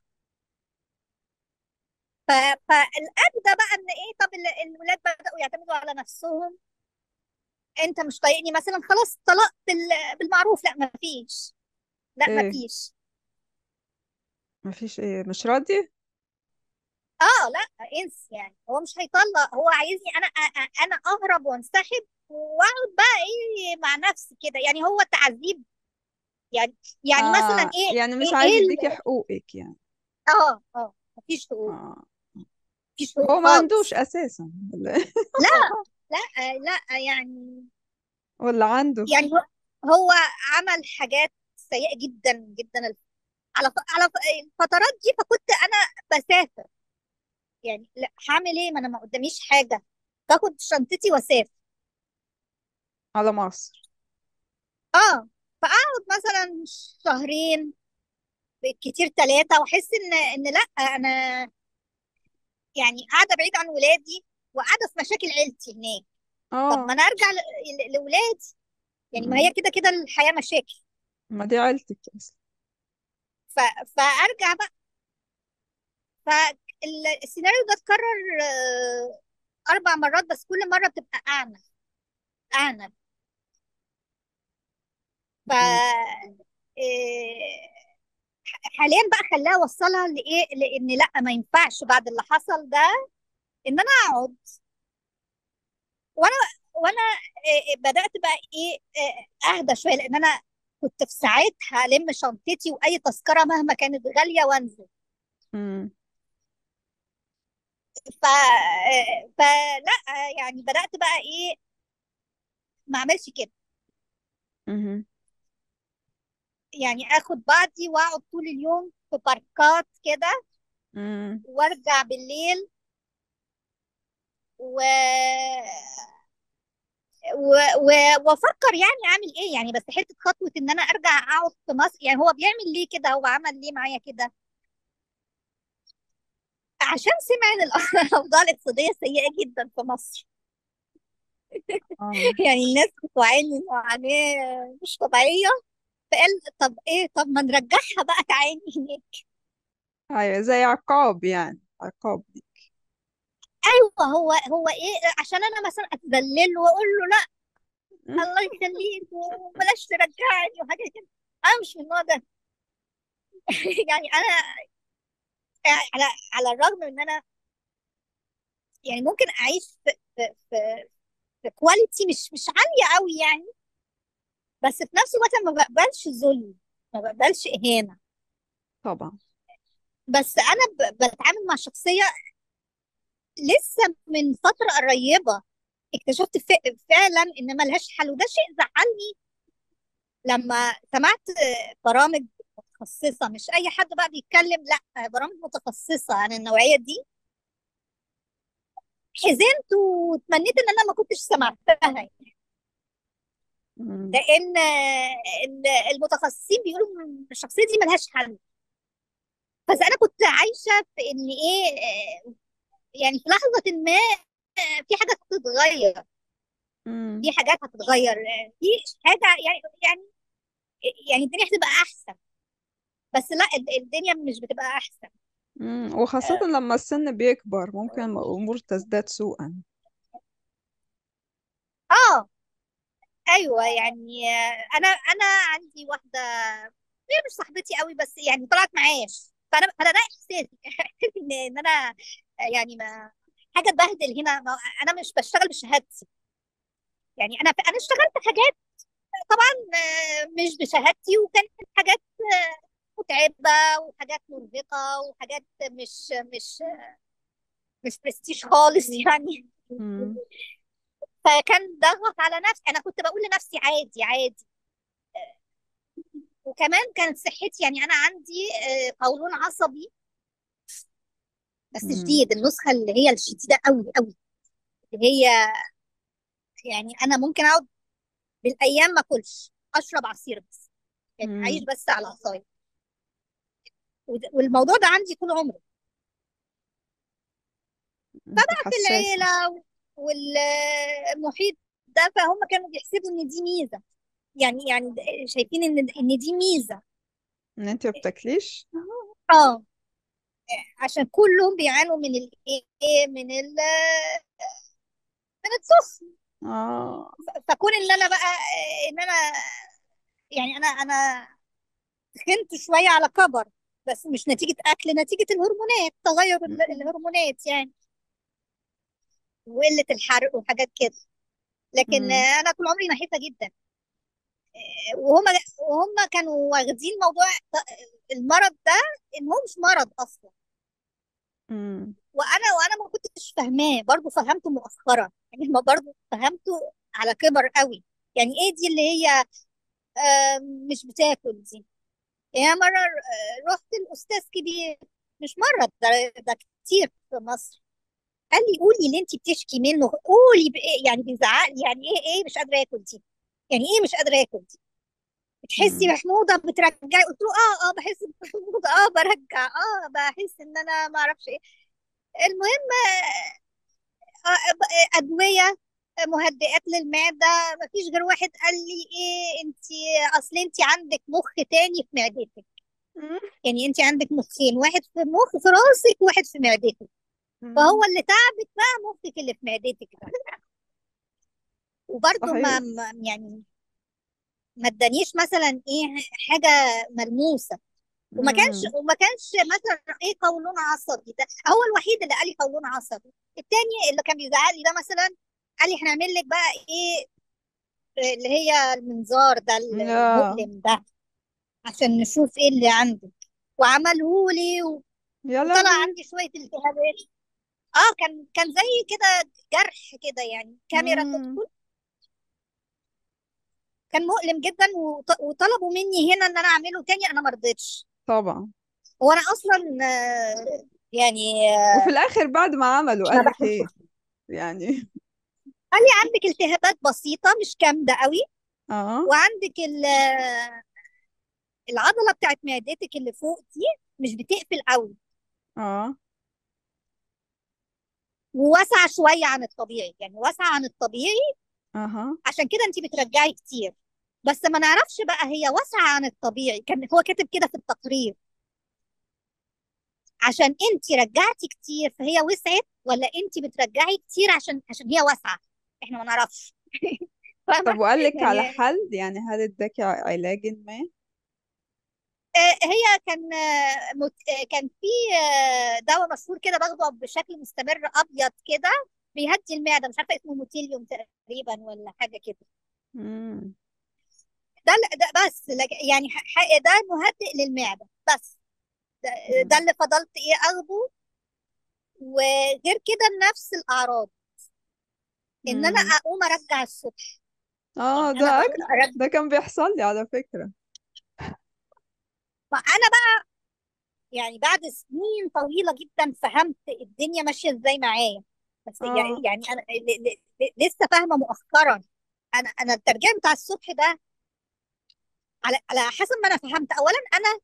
[SPEAKER 2] ف... فالابدا بقى ان ايه طب ال- الولاد بداوا يعتمدوا على نفسهم انت مش طايقني مثلا خلاص طلاق بال... بالمعروف لا ما فيش لا ما
[SPEAKER 3] ايه
[SPEAKER 2] فيش
[SPEAKER 3] مفيش ايه مش راضي
[SPEAKER 2] اه لا انس يعني هو مش هيطلق هو عايزني انا أ- أ- انا اهرب وانسحب واقعد بقى ايه مع نفسي كده يعني هو تعذيب يعني يعني مثلا
[SPEAKER 3] اه
[SPEAKER 2] ايه
[SPEAKER 3] يعني مش
[SPEAKER 2] ايه
[SPEAKER 3] عايز
[SPEAKER 2] ايه
[SPEAKER 3] يديكي
[SPEAKER 2] ال-
[SPEAKER 3] حقوقك يعني
[SPEAKER 2] اه اه مفيش حقوق
[SPEAKER 3] اه
[SPEAKER 2] مفيش
[SPEAKER 3] هو
[SPEAKER 2] حقوق
[SPEAKER 3] ما عندوش
[SPEAKER 2] خالص
[SPEAKER 3] اساسا ولا
[SPEAKER 2] لا لا لا يعني
[SPEAKER 3] ولا عنده
[SPEAKER 2] يعني هو هو عمل حاجات سيئة جدا جدا على ف- على ف- الفترات دي فكنت انا بسافر يعني لا هعمل ايه ما انا ما قداميش حاجة باخد شنطتي واسافر
[SPEAKER 3] على مصر
[SPEAKER 2] اه فاقعد مثلا شهرين بالكتير ثلاثة واحس ان ان لا انا يعني قاعدة بعيد عن ولادي وقاعدة في مشاكل عيلتي هناك طب ما
[SPEAKER 3] اه
[SPEAKER 2] انا ارجع ل- ل- لاولادي يعني ما هي
[SPEAKER 3] مم.
[SPEAKER 2] كده كده الحياة مشاكل
[SPEAKER 3] ما دي عيلتك اصلا
[SPEAKER 2] ف... فارجع بقى فالسيناريو ده اتكرر آه، اربع مرات بس كل مرة بتبقى اعنف اعنف ف
[SPEAKER 3] مم.
[SPEAKER 2] إيه، حاليا بقى خلاه اوصلها لايه لان لا ما ينفعش بعد اللي حصل ده ان انا اقعد وانا وانا إيه، بدات بقى ايه إيه، اهدى شويه لان انا كنت في ساعتها الم شنطتي واي تذكره مهما كانت غاليه وانزل
[SPEAKER 3] مم.
[SPEAKER 2] ف إيه، فلا يعني بدات بقى ايه ما اعملش كده
[SPEAKER 3] مم.
[SPEAKER 2] يعني اخد بعضي واقعد طول اليوم في باركات كده
[SPEAKER 3] مم.
[SPEAKER 2] وارجع بالليل و... و... و... وافكر يعني اعمل ايه يعني بس حته خطوه ان انا ارجع اقعد في مصر يعني هو بيعمل ليه كده هو عمل ليه معايا كده عشان سمع ان الاوضاع الاقتصاديه سيئه جدا في مصر
[SPEAKER 3] اه
[SPEAKER 2] يعني الناس بتعاني معاناه مش طبيعيه فقال طب ايه طب ما نرجعها بقى تعاني هناك
[SPEAKER 3] ايوه زي عقاب يعني عقاب
[SPEAKER 2] ايوه هو هو ايه عشان انا مثلا اتذلل واقول له لا الله يخليك وبلاش ترجعني وحاجه كده انا مش من النوع ده يعني انا على على الرغم من ان انا يعني ممكن اعيش في في في, في كواليتي مش مش عاليه قوي يعني بس في نفس الوقت ما بقبلش ذل ما بقبلش اهانه
[SPEAKER 3] طبعا
[SPEAKER 2] بس انا ب- بتعامل مع شخصيه لسه من فتره قريبه اكتشفت ف- فعلا ان ملهاش حل وده شيء زعلني لما سمعت برامج متخصصه مش اي حد بقى بيتكلم لا برامج متخصصه عن النوعيه دي حزنت وتمنيت ان انا ما كنتش سمعتها يعني.
[SPEAKER 3] مم.
[SPEAKER 2] لان ال- المتخصصين بيقولوا إن الشخصيه دي ملهاش حل بس انا كنت عايشه في ان ايه آه، يعني في لحظه ما آه، في حاجه هتتغير
[SPEAKER 3] مم.
[SPEAKER 2] في حاجات هتتغير آه، في حاجه يعني يعني يعني الدنيا هتبقى احسن بس لا ال- الدنيا مش بتبقى احسن
[SPEAKER 3] مم. وخاصة لما السن بيكبر ممكن الأمور تزداد سوءا
[SPEAKER 2] اه ايوه يعني آه، انا انا عندي واحده هي مش صاحبتي قوي بس يعني طلعت معاش فانا فانا ده احساسي احساسي ان ان انا يعني ما حاجه تبهدل هنا ما انا مش بشتغل بشهادتي يعني انا انا اشتغلت حاجات طبعا آه، مش بشهادتي وكانت حاجات آه، متعبه وحاجات مرهقه وحاجات مش مش مش برستيج خالص يعني
[SPEAKER 3] مم.
[SPEAKER 2] فكان ضغط على نفسي انا كنت بقول لنفسي عادي عادي وكمان كانت صحتي يعني انا عندي آه، قولون عصبي بس
[SPEAKER 3] مم.
[SPEAKER 2] شديد النسخه اللي هي الشديده قوي قوي اللي هي يعني انا ممكن اقعد بالايام ما اكلش اشرب عصير بس يعني اعيش
[SPEAKER 3] مم.
[SPEAKER 2] بس على عصاير وده- والموضوع ده عندي طول عمري
[SPEAKER 3] انت
[SPEAKER 2] فبقى في
[SPEAKER 3] حساسة
[SPEAKER 2] العيله والمحيط ده فهم كانوا بيحسبوا ان دي ميزه يعني يعني شايفين ان ان دي ميزه
[SPEAKER 3] ان انت ما بتاكليش
[SPEAKER 2] اه عشان كلهم بيعانوا من الايه من ال من السخن
[SPEAKER 3] اه
[SPEAKER 2] فكون ان انا بقى ان انا يعني انا انا تخنت شويه على كبر بس مش نتيجه اكل نتيجه الهرمونات تغير ال- الهرمونات يعني وقله الحرق وحاجات كده لكن
[SPEAKER 3] مم.
[SPEAKER 2] انا طول عمري نحيفه جدا وهم وهم كانوا واخدين موضوع المرض ده ان هو مش مرض اصلا
[SPEAKER 3] مم.
[SPEAKER 2] وانا وانا ما كنتش فاهماه برضه فهمته مؤخرا يعني ما برضه فهمته على كبر قوي يعني ايه دي اللي هي آه، مش بتاكل دي يعني مرة آه، رحت الأستاذ كبير مش مرة ده, ده كتير في مصر قال لي قولي اللي انت بتشكي منه قولي بإيه يعني بيزعق لي يعني ايه ايه مش قادرة اكل دي يعني ايه مش قادرة اكل دي بتحسي
[SPEAKER 3] مم.
[SPEAKER 2] محمودة بترجعي قلت له اه اه بحس بمحمودة اه برجع اه بحس ان انا ما اعرفش ايه المهم آه، آه، أدوية مهدئات للمعدة مفيش غير واحد قال لي ايه انت اصل انت عندك مخ تاني في معدتك
[SPEAKER 3] مم.
[SPEAKER 2] يعني انت عندك مخين واحد في مخ في راسك وواحد في معدتك فهو
[SPEAKER 3] مم.
[SPEAKER 2] اللي تعبك بقى مخك اللي في معدتك ده وبرده ما
[SPEAKER 3] صحيح
[SPEAKER 2] ما- يعني ما ادانيش مثلا ايه حاجة ملموسة وما كانش
[SPEAKER 3] مم.
[SPEAKER 2] وما كانش مثلا ايه قولون عصبي ده هو الوحيد اللي قال لي قولون عصبي التاني اللي كان بيزعق لي ده مثلا قال لي هنعمل لك بقى ايه اللي هي المنظار ده
[SPEAKER 3] يا
[SPEAKER 2] المؤلم ده عشان نشوف ايه اللي عندك وعمله لي و-
[SPEAKER 3] يا
[SPEAKER 2] وطلع
[SPEAKER 3] لهوي
[SPEAKER 2] عندي شوية التهابات اه كان كان زي كده جرح كده يعني كاميرا
[SPEAKER 3] مم.
[SPEAKER 2] تدخل كان مؤلم جدا وط- وطلبوا مني هنا ان انا اعمله تاني انا ما رضيتش
[SPEAKER 3] طبعا
[SPEAKER 2] هو انا اصلا آه، يعني آه،
[SPEAKER 3] وفي الاخر بعد ما عملوا
[SPEAKER 2] ما
[SPEAKER 3] قال لك
[SPEAKER 2] بحبش
[SPEAKER 3] ايه يعني
[SPEAKER 2] قال لي عندك التهابات بسيطة مش جامدة قوي
[SPEAKER 3] اه
[SPEAKER 2] وعندك ال- آه، العضلة بتاعت معدتك اللي فوق دي مش بتقفل قوي
[SPEAKER 3] اه
[SPEAKER 2] وواسعة شوية عن الطبيعي يعني واسعة عن الطبيعي
[SPEAKER 3] اها
[SPEAKER 2] عشان كده انت بترجعي كتير بس ما نعرفش بقى هي واسعة عن الطبيعي كان هو كاتب كده في التقرير عشان انت رجعتي كتير فهي وسعت ولا انت بترجعي كتير عشان عشان هي واسعة احنا ما نعرفش
[SPEAKER 3] طب
[SPEAKER 2] فاهمة
[SPEAKER 3] وقال لك على
[SPEAKER 2] يعني
[SPEAKER 3] حل يعني هل اداكي علاج ما
[SPEAKER 2] آه، هي كان آه، مت- آه، كان في آه، دواء مشهور كده باخده بشكل مستمر ابيض كده بيهدي المعده مش عارفه اسمه موتيليوم تقريبا ولا حاجه كده
[SPEAKER 3] مم.
[SPEAKER 2] ده ده بس لك- يعني ح- ح- ده مهدئ للمعده بس ده, ده
[SPEAKER 3] مم.
[SPEAKER 2] اللي فضلت ايه اخده وغير كده نفس الاعراض ان انا
[SPEAKER 3] مم.
[SPEAKER 2] اقوم ارجع الصبح
[SPEAKER 3] اه
[SPEAKER 2] يعني
[SPEAKER 3] ده
[SPEAKER 2] انا
[SPEAKER 3] أك...
[SPEAKER 2] بقوم ارجع
[SPEAKER 3] ده كان بيحصل لي على فكرة
[SPEAKER 2] فانا بقى يعني بعد سنين طويله جدا فهمت الدنيا ماشيه ازاي معايا بس
[SPEAKER 3] اه
[SPEAKER 2] يعني يعني انا ل- ل- ل- لسه فاهمه مؤخرا انا انا الترجيع بتاع الصبح ده على على حسب ما انا فهمت اولا انا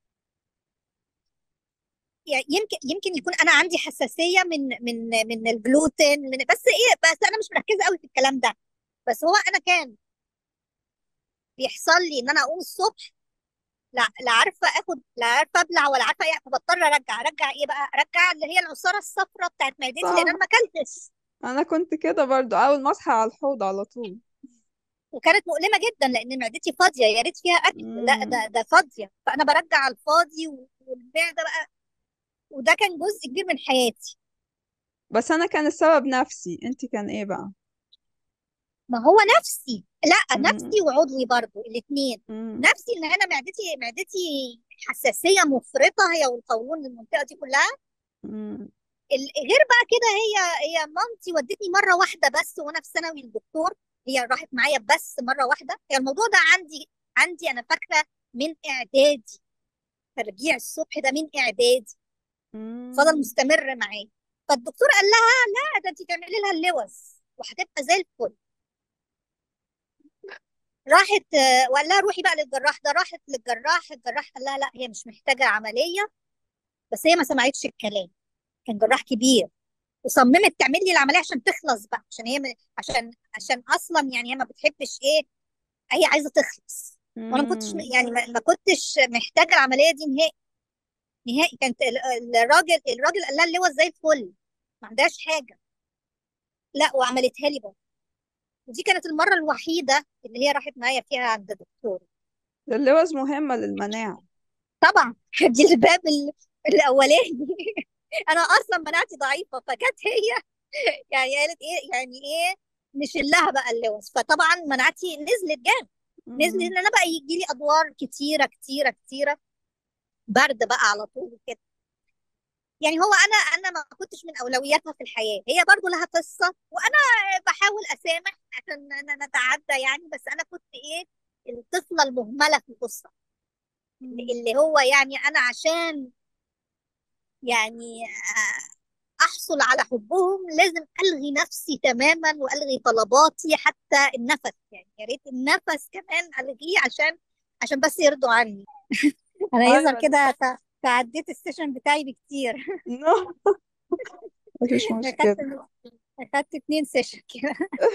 [SPEAKER 2] يعني يمكن يمكن يكون انا عندي حساسيه من من من الجلوتين من بس ايه بس انا مش مركزه قوي في الكلام ده بس هو انا كان بيحصل لي ان انا اقوم الصبح لا لا عارفه اخد لا عارفه ابلع ولا عارفه ايه فبضطر ارجع ارجع ايه بقى ارجع اللي هي العصاره الصفراء بتاعت معدتي لان انا
[SPEAKER 3] صح
[SPEAKER 2] ما اكلتش
[SPEAKER 3] انا كنت كده برضو اول ما اصحى على الحوض على طول
[SPEAKER 2] وكانت مؤلمه جدا لان معدتي فاضيه يا ريت فيها اكل لا
[SPEAKER 3] مم.
[SPEAKER 2] ده ده فاضيه فانا برجع على الفاضي و- والمعده بقى وده كان جزء كبير من حياتي
[SPEAKER 3] بس انا كان السبب نفسي انت كان ايه بقى
[SPEAKER 2] ما هو نفسي لا
[SPEAKER 3] مم.
[SPEAKER 2] نفسي وعضوي برضو الاثنين
[SPEAKER 3] مم.
[SPEAKER 2] نفسي ان انا معدتي معدتي حساسيه مفرطه هي والقولون المنطقه دي كلها
[SPEAKER 3] مم.
[SPEAKER 2] ال- غير بقى كده هي هي مامتي ودتني مره واحده بس وانا في ثانوي الدكتور هي راحت معايا بس مره واحده هي الموضوع ده عندي عندي انا فاكره من اعدادي ترجيع الصبح ده من اعدادي فضل
[SPEAKER 3] مم.
[SPEAKER 2] مستمر معايا فالدكتور قال لها لا ده انت تعملي لها اللوز وهتبقى زي الفل راحت آه، وقال لها روحي بقى للجراح ده راحت للجراح الجراح قال لها لا هي مش محتاجه عمليه بس هي ما سمعتش الكلام كان جراح كبير وصممت تعمل لي العمليه عشان تخلص بقى عشان هي م- عشان عشان اصلا يعني هي ما بتحبش ايه هي عايزه تخلص وانا ما كنتش م-
[SPEAKER 3] مم.
[SPEAKER 2] يعني ما ما كنتش محتاجه العمليه دي نهائي نهائي كانت ال- الراجل الراجل قال لها اللي هو زي الفل ما عندهاش حاجه لا وعملتها لي برضه ودي كانت المره الوحيده اللي هي راحت معايا فيها عند دكتور
[SPEAKER 3] اللوز مهمة للمناعة
[SPEAKER 2] طبعا دي الباب ال- الاولاني انا اصلا مناعتي ضعيفه فجت هي يعني قالت ايه يعني ايه نشلها بقى اللوز فطبعا مناعتي نزلت جامد نزلت
[SPEAKER 3] مم.
[SPEAKER 2] ان انا بقى يجي لي ادوار كتيره كتيره كتيره برد بقى على طول كده يعني هو انا انا ما كنتش من اولوياتها في الحياه هي برضو لها قصه وانا بحاول اسامح عشان ن- نتعدى يعني بس انا كنت ايه الطفله المهمله في القصه اللي
[SPEAKER 3] مم.
[SPEAKER 2] اللي هو يعني انا عشان يعني آه، احصل على حبهم لازم الغي نفسي تماما والغي طلباتي حتى النفس يعني يا ريت النفس كمان الغيه عشان عشان بس يرضوا عني انا يظهر
[SPEAKER 3] أيوة
[SPEAKER 2] كده ت- تعديت السيشن بتاعي بكتير
[SPEAKER 3] نو مفيش مشكلة
[SPEAKER 2] اخدت اخدت اتنين سيشن كده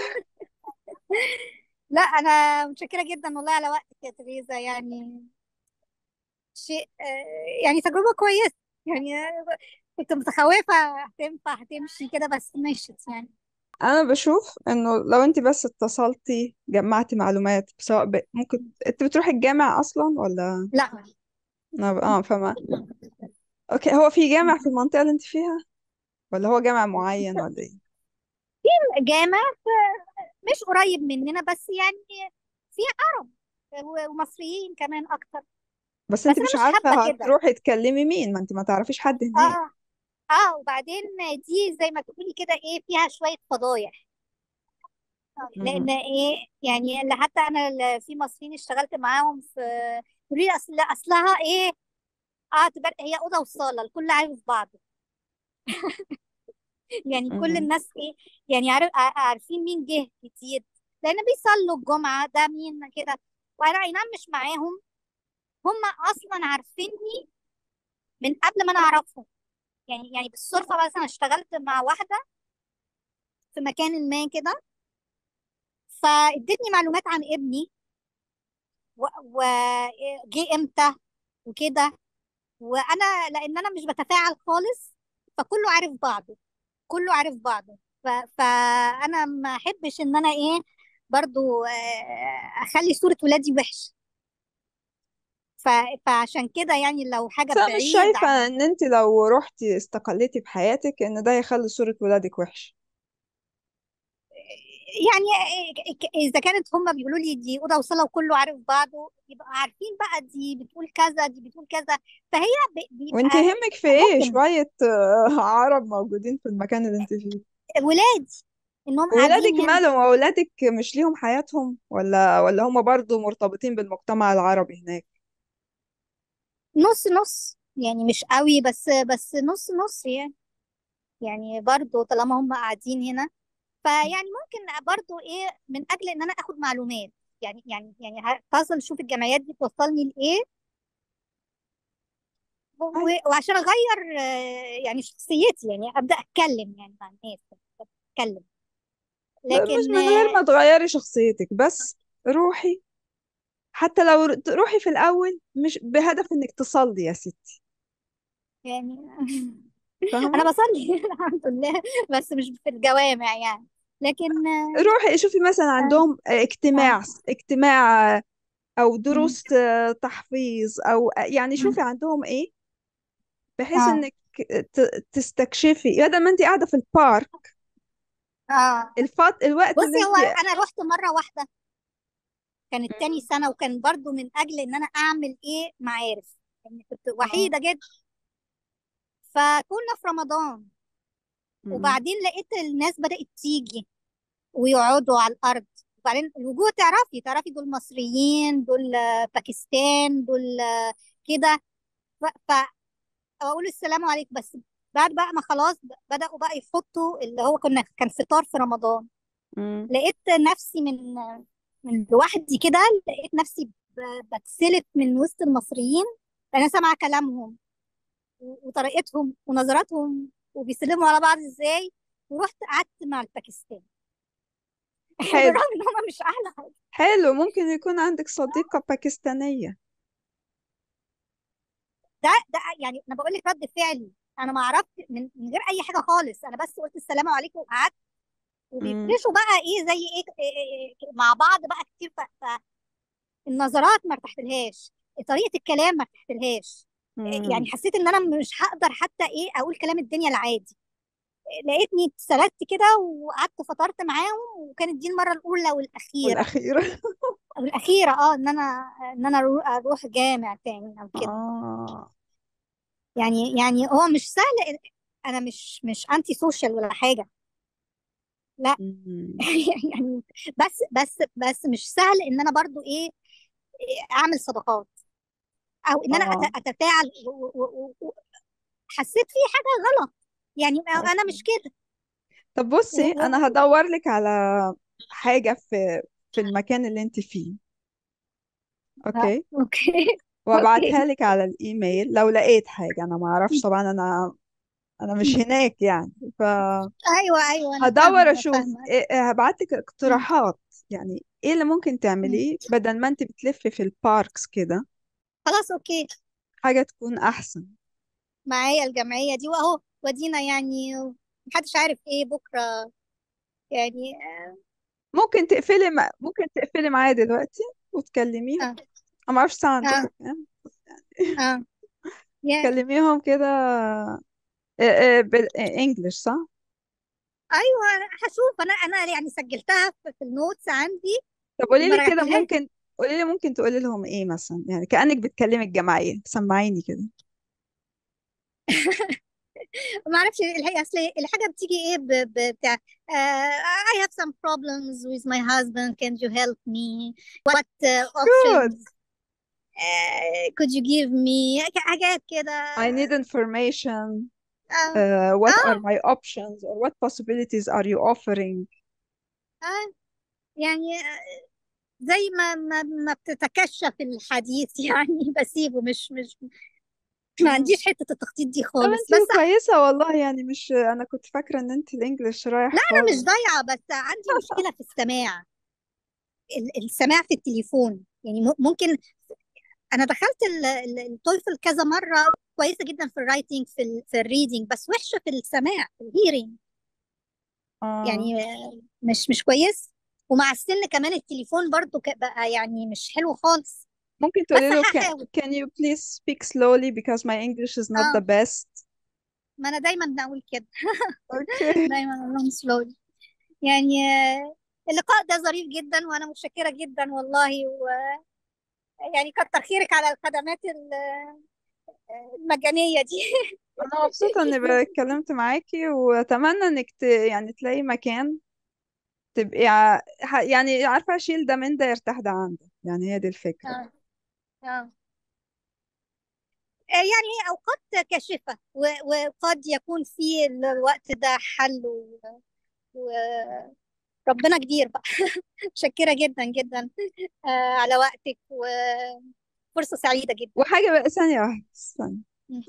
[SPEAKER 2] لا انا متشكره جدا والله على وقتك يا تريزا يعني شيء آه، يعني تجربه كويسه يعني آه، كنت متخوفه هتنفع هتمشي كده بس مشيت يعني
[SPEAKER 3] أنا بشوف إنه لو أنت بس اتصلتي جمعتي معلومات سواء ب... ممكن أنت بتروحي الجامع أصلا ولا
[SPEAKER 2] لا
[SPEAKER 3] أنا ب... آه فاهمة أوكي هو في جامع في المنطقة اللي أنت فيها ولا هو جامع معين ولا إيه
[SPEAKER 2] جامع في- مش قريب مننا بس يعني في عرب و- ومصريين كمان اكتر
[SPEAKER 3] بس
[SPEAKER 2] بس
[SPEAKER 3] أنت
[SPEAKER 2] انا
[SPEAKER 3] مش
[SPEAKER 2] مش
[SPEAKER 3] عارفة
[SPEAKER 2] حابه كده
[SPEAKER 3] هتروحي تكلمي مين ما أنت ما تعرفيش حد هناك
[SPEAKER 2] اه اه وبعدين دي زي ما تقولي كده ايه فيها شويه فضايح لان
[SPEAKER 3] مم.
[SPEAKER 2] ايه يعني اللي حتى انا اللي في مصريين اشتغلت معاهم في يقولوا لي اصل اصلها ايه اه تبقى هي اوضه وصاله الكل عارف بعضه يعني كل
[SPEAKER 3] مم.
[SPEAKER 2] الناس ايه يعني عارف ع- عارفين مين جه جديد لان بيصلوا الجمعه ده مين كده وانا اي نعم مش معاهم هم اصلا عارفيني من قبل ما انا اعرفهم يعني يعني بالصدفه مثلا اشتغلت مع واحده في مكان ما كده فادتني معلومات عن ابني وجه امتى وكده وانا لان انا مش بتفاعل خالص فكله عارف بعضه كله عارف بعضه ف... فانا ما احبش ان انا ايه برضو آه، اخلي صورة ولادي وحش ف... فعشان كده يعني لو حاجة
[SPEAKER 3] بس أنا مش
[SPEAKER 2] بعيد
[SPEAKER 3] شايفة
[SPEAKER 2] عن
[SPEAKER 3] إن أنت لو روحتي استقلتي بحياتك إن ده يخلي صورة ولادك وحشة
[SPEAKER 2] يعني ك- اذا كانت هم بيقولوا لي دي اوضه وصاله وكله عارف بعضه يبقى عارفين بقى دي بتقول كذا دي بتقول كذا فهي ب-
[SPEAKER 3] وانت
[SPEAKER 2] بيبقى
[SPEAKER 3] يهمك في ايه
[SPEAKER 2] ممكن
[SPEAKER 3] شوية آه، عرب موجودين في المكان اللي انت فيه
[SPEAKER 2] ولادي انهم
[SPEAKER 3] ولادك
[SPEAKER 2] قاعدين هنا
[SPEAKER 3] مالهم اولادك مش ليهم حياتهم ولا ولا هم برضو مرتبطين بالمجتمع العربي هناك
[SPEAKER 2] نص نص يعني مش قوي بس بس نص نص يعني يعني برضو طالما هم قاعدين هنا فيعني ممكن برضو ايه من اجل ان انا اخد معلومات يعني يعني يعني هتصل اشوف الجمعيات دي توصلني لايه
[SPEAKER 3] أيوة.
[SPEAKER 2] و- وعشان اغير آه، يعني شخصيتي يعني ابدا اتكلم يعني مع الناس اتكلم
[SPEAKER 3] مش
[SPEAKER 2] لكن
[SPEAKER 3] من غير
[SPEAKER 2] آه،
[SPEAKER 3] ما تغيري شخصيتك بس روحي حتى لو ر- روحي في الاول مش بهدف انك تصلي يا ستي
[SPEAKER 2] يعني
[SPEAKER 3] فاهمة
[SPEAKER 2] انا بصلي الحمد لله بس مش في الجوامع يعني لكن آه،
[SPEAKER 3] روحي شوفي مثلا عندهم اجتماع
[SPEAKER 2] آه،
[SPEAKER 3] اجتماع او
[SPEAKER 2] مم،
[SPEAKER 3] دروس آه، تحفيظ او يعني شوفي
[SPEAKER 2] مم،
[SPEAKER 3] عندهم ايه بحيث
[SPEAKER 2] اه
[SPEAKER 3] انك ت- تستكشفي بدل ما انت قاعده في البارك
[SPEAKER 2] اه
[SPEAKER 3] الفات الوقت اللي
[SPEAKER 2] بصي هو
[SPEAKER 3] انت
[SPEAKER 2] انا رحت مره واحده كانت تاني
[SPEAKER 3] مم.
[SPEAKER 2] سنه وكان برضو من اجل ان انا اعمل ايه معارف يعني كنت
[SPEAKER 3] اه
[SPEAKER 2] وحيده جدا فكنا في رمضان
[SPEAKER 3] مم.
[SPEAKER 2] وبعدين لقيت الناس بدأت تيجي ويقعدوا على الأرض وبعدين الوجوه تعرفي تعرفي دول مصريين دول آه، باكستان دول آه، كده ف- فأقول السلام عليكم بس بعد بقى ما خلاص بدأوا بقى يحطوا اللي هو كنا كان فطار في رمضان
[SPEAKER 3] مم.
[SPEAKER 2] لقيت نفسي من من لوحدي كده لقيت نفسي ب- بتسلف من وسط المصريين انا سامعه كلامهم و- وطريقتهم ونظراتهم وبيسلموا على بعض ازاي ورحت قعدت مع الباكستان
[SPEAKER 3] حلو
[SPEAKER 2] بالرغم ان هم مش احلى حاجه
[SPEAKER 3] حلو ممكن يكون عندك صديقة باكستانية
[SPEAKER 2] ده ده يعني انا بقول لك رد فعلي انا ما عرفت من, من غير اي حاجه خالص انا بس قلت السلام عليكم وقعدت
[SPEAKER 3] مم.
[SPEAKER 2] وبيفرشوا بقى ايه زي ايه, إيه, إيه إيه مع بعض بقى كتير ف- فالنظرات ما ارتحتلهاش طريقه الكلام ما ارتحتلهاش يعني
[SPEAKER 3] مم.
[SPEAKER 2] حسيت ان انا مش هقدر حتى ايه اقول كلام الدنيا العادي لقيتني اتسلكت كده وقعدت فطرت معاهم وكانت دي المره الاولى والاخيره
[SPEAKER 3] والأخيرة
[SPEAKER 2] او الاخيره اه ان انا ان انا أرو- اروح جامع تاني او كده
[SPEAKER 3] آه
[SPEAKER 2] يعني يعني هو مش سهل انا مش مش انتي سوشيال ولا حاجه لا
[SPEAKER 3] مم.
[SPEAKER 2] يعني بس بس بس مش سهل ان انا برضو ايه إيه، اعمل صداقات او ان انا
[SPEAKER 3] آه
[SPEAKER 2] أت- اتفاعل و- و- و- و- حسيت في حاجه غلط يعني انا
[SPEAKER 3] أوكي
[SPEAKER 2] مش كده
[SPEAKER 3] طب
[SPEAKER 2] و-
[SPEAKER 3] بصي
[SPEAKER 2] و-
[SPEAKER 3] أنا هدور لك على حاجة في في المكان اللي انت فيه
[SPEAKER 2] آه،
[SPEAKER 3] أوكي
[SPEAKER 2] اوكي
[SPEAKER 3] وابعتها
[SPEAKER 2] اوكي
[SPEAKER 3] لك على الإيميل لو لقيت حاجة أنا ما أعرفش طبعا أنا أنا مش هناك يعني
[SPEAKER 2] ايوه ايوه انا
[SPEAKER 3] فهدور
[SPEAKER 2] فاهمه انا
[SPEAKER 3] أشوف
[SPEAKER 2] فاهمه
[SPEAKER 3] إيه هبعت لك
[SPEAKER 2] مم.
[SPEAKER 3] اقتراحات يعني إيه اللي ممكن
[SPEAKER 2] مم.
[SPEAKER 3] تعمليه بدل ما انت بتلفي في الباركس كده
[SPEAKER 2] خلاص اوكي
[SPEAKER 3] حاجة تكون أحسن
[SPEAKER 2] معايا الجمعيه دي واهو ودينا يعني محدش عارف ايه بكره يعني
[SPEAKER 3] ممكن تقفلي مع... ممكن تقفلي معايا دلوقتي وتكلميهم
[SPEAKER 2] اه
[SPEAKER 3] أنا ما أعرفش الساعة
[SPEAKER 2] اه
[SPEAKER 3] عندكم كام
[SPEAKER 2] اه يا
[SPEAKER 3] كلميهم كده بالإنجلش صح؟
[SPEAKER 2] ايوه أنا هشوف انا انا يعني سجلتها في في النوتس عندي
[SPEAKER 3] طب قولي
[SPEAKER 2] وما
[SPEAKER 3] لي كده
[SPEAKER 2] رايحلهاش
[SPEAKER 3] ممكن قولي لي ممكن تقولي لهم إيه مثلا يعني كأنك بتكلمي الجمعية سمعيني كده
[SPEAKER 2] ما اعرفش الحقيقه اصل الحاجه بتيجي ايه ب- ب- بتاع uh, I have some problems with my husband can you help me what uh,
[SPEAKER 3] good
[SPEAKER 2] options uh, could you give me حاجات كده
[SPEAKER 3] I need information
[SPEAKER 2] اه
[SPEAKER 3] uh, what are
[SPEAKER 2] اه
[SPEAKER 3] my options or what possibilities are you offering
[SPEAKER 2] اه يعني آه، زي ما ما ما بتتكشف الحديث يعني بسيبه مش مش ما
[SPEAKER 3] مم.
[SPEAKER 2] عنديش حته التخطيط دي
[SPEAKER 3] طب
[SPEAKER 2] خالص
[SPEAKER 3] انتي
[SPEAKER 2] بس
[SPEAKER 3] كويسة والله يعني مش انا كنت فاكرة ان انت الانجليش رايح
[SPEAKER 2] لا انا مش
[SPEAKER 3] خالص
[SPEAKER 2] ضايعه بس عندي مشكله في السماع ال- السماع في التليفون يعني م- ممكن انا دخلت ال- ال- التويفل كذا مره كويسه جدا في الرايتنج في ال في الريدنج بس وحشه في السماع في الهيرنج
[SPEAKER 3] اه
[SPEAKER 2] يعني آه، مش مش كويس ومع السن كمان التليفون برضو ك- بقى يعني مش حلو خالص
[SPEAKER 3] ممكن
[SPEAKER 2] بس
[SPEAKER 3] تقولي له can,
[SPEAKER 2] هحاول
[SPEAKER 3] can you please speak slowly because my English is not the
[SPEAKER 2] اه
[SPEAKER 3] best
[SPEAKER 2] ما انا دايما بقول كده
[SPEAKER 3] اوكي
[SPEAKER 2] دايما اقول لهم سلولي يعني آه، اللقاء ده ظريف جدا وانا متشكره جدا والله ويعني كتر خيرك على الخدمات ال- المجانيه دي
[SPEAKER 3] انا مبسوطة اني اتكلمت معاكي واتمنى انك ت... يعني تلاقي مكان تبقي ع... ح- يعني عارفة اشيل ده من ده يرتاح ده عن ده يعني هي دي الفكرة
[SPEAKER 2] اه اه يعني هي أوقات كاشفة و- وقد يكون في الوقت ده حل و- وربنا كبير بقى متشكرة جدا جدا آه، على وقتك وفرصة سعيدة جدا
[SPEAKER 3] وحاجة بقى ثانية واحدة ثانية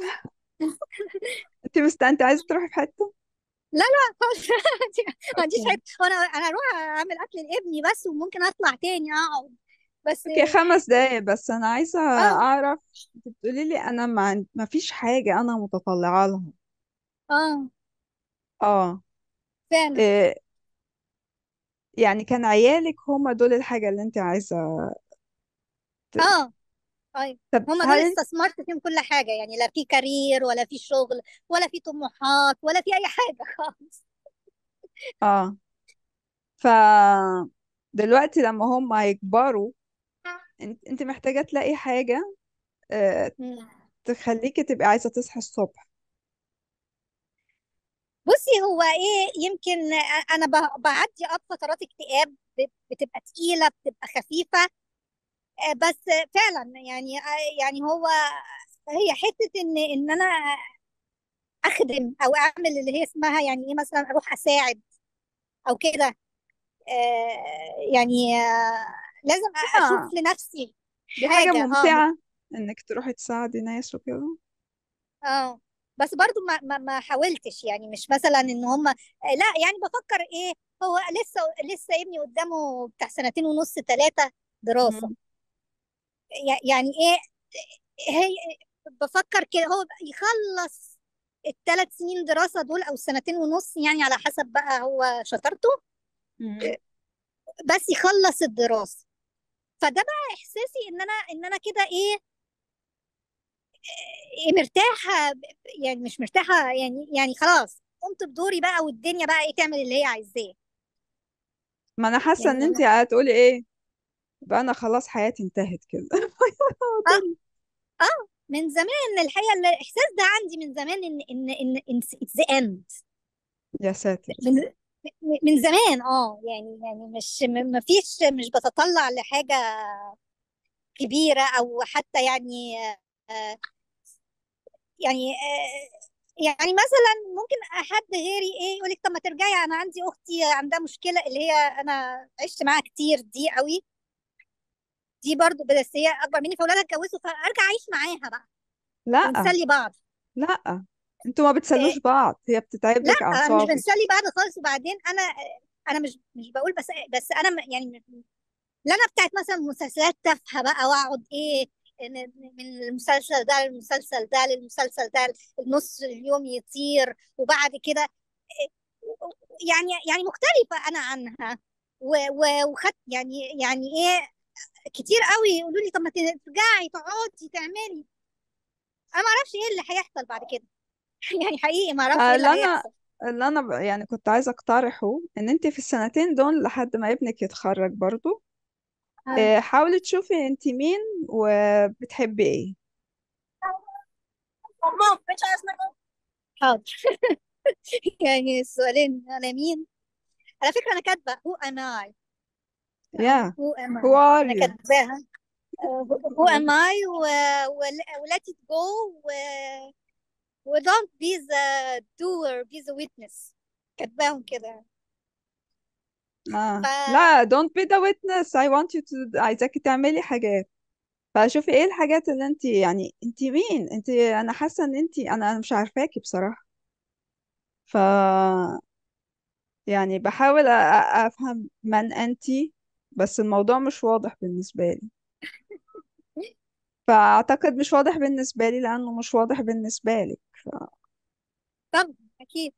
[SPEAKER 3] انت مست انت عايزة تروحي في حتة
[SPEAKER 2] لا لا خالص ما عنديش
[SPEAKER 3] اوكي
[SPEAKER 2] حاجة وانا انا اروح اعمل اكل لابني بس وممكن اطلع تاني اقعد بس
[SPEAKER 3] اوكي خمس دقايق بس انا عايزة
[SPEAKER 2] اه
[SPEAKER 3] اعرف انت بتقولي لي انا ما, عن... ما فيش حاجة انا متطلعة لها
[SPEAKER 2] اه
[SPEAKER 3] اه
[SPEAKER 2] فعلا
[SPEAKER 3] إيه يعني كان عيالك هما دول الحاجة اللي انت عايزة ت...
[SPEAKER 2] اه ايوه
[SPEAKER 3] طب
[SPEAKER 2] هما دول
[SPEAKER 3] هل انت
[SPEAKER 2] استثمرت فيهم كل حاجة يعني لا في كارير ولا في شغل ولا في طموحات ولا في اي حاجة خالص
[SPEAKER 3] اه ف دلوقتي لما هم هيكبروا انت انت محتاجة تلاقي حاجة آه،
[SPEAKER 2] مم.
[SPEAKER 3] تخليكي تبقي عايزة تصحي الصبح
[SPEAKER 2] بصي هو ايه يمكن انا ب- بعدي اه فترات اكتئاب ب- بتبقى تقيله بتبقى خفيفه آه، بس فعلا يعني آه، يعني هو هي حته ان ان انا اخدم او اعمل اللي هي اسمها يعني ايه مثلا اروح اساعد او كده آه، يعني آه، لازم اشوف
[SPEAKER 3] آه
[SPEAKER 2] لنفسي
[SPEAKER 3] دي حاجة
[SPEAKER 2] حاجه اه
[SPEAKER 3] ممتعة إنك تروحي تساعدي ناس وكده
[SPEAKER 2] اه بس برضو ما ما ما حاولتش يعني مش مثلا ان هم لا يعني بفكر ايه هو لسه لسه ابني قدامه بتاع سنتين ونص ثلاثة دراسة
[SPEAKER 3] مم.
[SPEAKER 2] يع- يعني ايه هي بفكر كده هو يخلص الثلاث سنين دراسة دول او السنتين ونص يعني على حسب بقى هو شطارته
[SPEAKER 3] مم.
[SPEAKER 2] بس يخلص الدراسة فده بقى احساسي ان انا ان انا كده ايه إيه مرتاحة يعني مش مرتاحة يعني يعني خلاص قمت بدوري بقى والدنيا بقى ايه تعمل اللي هي عايزاه
[SPEAKER 3] ما أنا حاسة
[SPEAKER 2] يعني
[SPEAKER 3] إن أنتي
[SPEAKER 2] انا
[SPEAKER 3] هتقولي إيه بقى أنا خلاص حياتي انتهت كده
[SPEAKER 2] اه اه من زمان الحقيقة الاحساس ده عندي من زمان ان ان ان ان اتس ذا اند
[SPEAKER 3] يا ساتر
[SPEAKER 2] من من زمان اه يعني يعني مش م- ما فيش مش بتطلع لحاجة كبيرة او حتى يعني آه يعني آه يعني مثلا ممكن حد غيري ايه يقول لك طب ما ترجعي انا عندي اختي عندها مشكله اللي هي انا عشت معاها كتير دي قوي دي برضو بس هي اكبر مني فاولادها اتجوزوا فارجع اعيش معاها بقى
[SPEAKER 3] لا
[SPEAKER 2] ونسلي بعض
[SPEAKER 3] لا انتوا ما بتسلوش
[SPEAKER 2] إيه
[SPEAKER 3] بعض هي بتتعب
[SPEAKER 2] لا
[SPEAKER 3] لك
[SPEAKER 2] أنا مش
[SPEAKER 3] اعصابك
[SPEAKER 2] بنسلي بعض خالص وبعدين انا انا مش مش بقول بس بس انا م- يعني لا انا بتاعت مثلا مسلسلات تافهه بقى واقعد ايه إن- من المسلسل ده للمسلسل ده للمسلسل ده النص اليوم يطير وبعد كده إيه، يعني يعني مختلفه انا عنها و- و- وخدت يعني يعني ايه كتير قوي يقولوا لي طب ما ترجعي تقعدي تعملي انا ما اعرفش ايه اللي هيحصل بعد كده يعني حقيقي ما اعرفش ايه اللي
[SPEAKER 3] اللي انا
[SPEAKER 2] هيحصل
[SPEAKER 3] اللي انا ب- يعني كنت عايزه اقترحه ان انت في السنتين دول لحد ما ابنك يتخرج برضو
[SPEAKER 2] آه.
[SPEAKER 3] آه، حاولي تشوفي انت مين وبتحبي ايه
[SPEAKER 2] حاضر يعني السؤالين انا مين على فكره انا كاتبه who am I
[SPEAKER 3] yeah
[SPEAKER 2] who am
[SPEAKER 3] who
[SPEAKER 2] I
[SPEAKER 3] are
[SPEAKER 2] انا
[SPEAKER 3] you
[SPEAKER 2] كاتباها آه، who am I و... و... و let it go و... و don't be the doer be the witness كاتباهم كده
[SPEAKER 3] آه.
[SPEAKER 2] ف
[SPEAKER 3] لا don't be the witness I want you to عايزاكي تعملي حاجات فشوفي ايه الحاجات اللي انت يعني انت مين انت انا حاسه ان انت انا انا مش عارفاكي بصراحه ف يعني بحاول أ- أ- افهم من انت بس الموضوع مش واضح بالنسبه لي فاعتقد مش واضح بالنسبه لي لانه مش واضح بالنسبه لك ف...
[SPEAKER 2] طب اكيد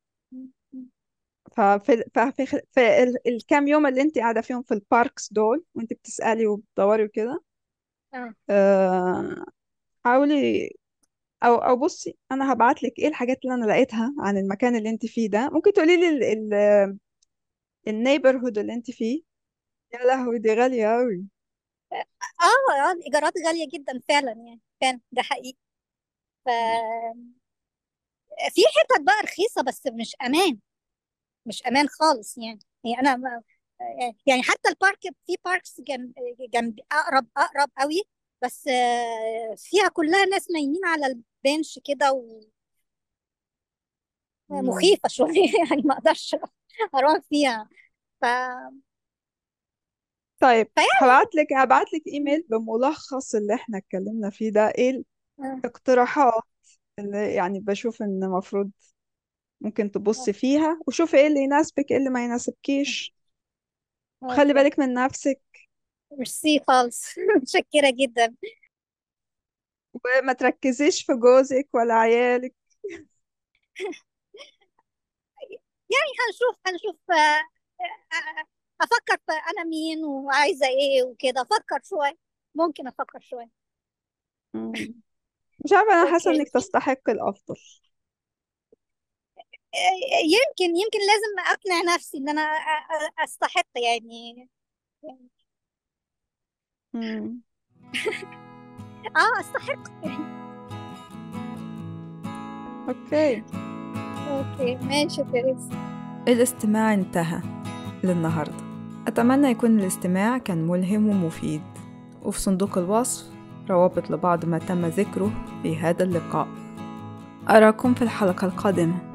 [SPEAKER 3] ففي ففي في ال- الكام يوم اللي انت قاعده فيهم في الباركس دول وانت بتسالي وبتدوري وكده
[SPEAKER 2] اه
[SPEAKER 3] آه، حاولي او او بصي انا هبعت لك ايه الحاجات اللي انا لقيتها عن المكان اللي انت فيه ده ممكن تقولي لي النيبرهود اللي انت فيه يا لهوي دي غاليه قوي
[SPEAKER 2] اه اه الايجارات غاليه جدا فعلا يعني فعلا ده حقيقي ف في حتت بقى رخيصه بس مش امان مش امان خالص يعني يعني انا ما- يعني حتى البارك في باركس جنب جنب اقرب اقرب قوي بس آه، فيها كلها ناس نايمين على البنش كده
[SPEAKER 3] مم.
[SPEAKER 2] ومخيفه شويه يعني ما اقدرش اروح فيها ف
[SPEAKER 3] طيب
[SPEAKER 2] فيعني
[SPEAKER 3] هبعت لك هبعت لك ايميل بملخص اللي احنا اتكلمنا فيه ده ايه
[SPEAKER 2] آه،
[SPEAKER 3] الاقتراحات اللي يعني بشوف ان المفروض ممكن
[SPEAKER 2] آه،
[SPEAKER 3] تبصي فيها وشوفي ايه اللي يناسبك ايه اللي ما يناسبكيش وخلي
[SPEAKER 2] اوكي
[SPEAKER 3] بالك من نفسك
[SPEAKER 2] ميرسي خالص متشكره جدا
[SPEAKER 3] وما تركزيش في جوزك ولا عيالك
[SPEAKER 2] يعني هنشوف هنشوف آه، آه، افكر في انا مين وعايزه ايه وكده افكر شويه ممكن افكر شويه
[SPEAKER 3] مم. مش عارفة انا حاسة
[SPEAKER 2] اوكي
[SPEAKER 3] انك تستحق الافضل
[SPEAKER 2] آه، يمكن يمكن لازم اقنع نفسي ان انا أ- أ- استحق يعني
[SPEAKER 3] مم.
[SPEAKER 2] اه استحق
[SPEAKER 3] اوكي
[SPEAKER 2] اوكي ماشي تريز
[SPEAKER 1] الاستماع انتهى للنهاردة أتمنى يكون الاستماع كان ملهم ومفيد وفي صندوق الوصف روابط لبعض ما تم ذكره في هذا اللقاء أراكم في الحلقة القادمة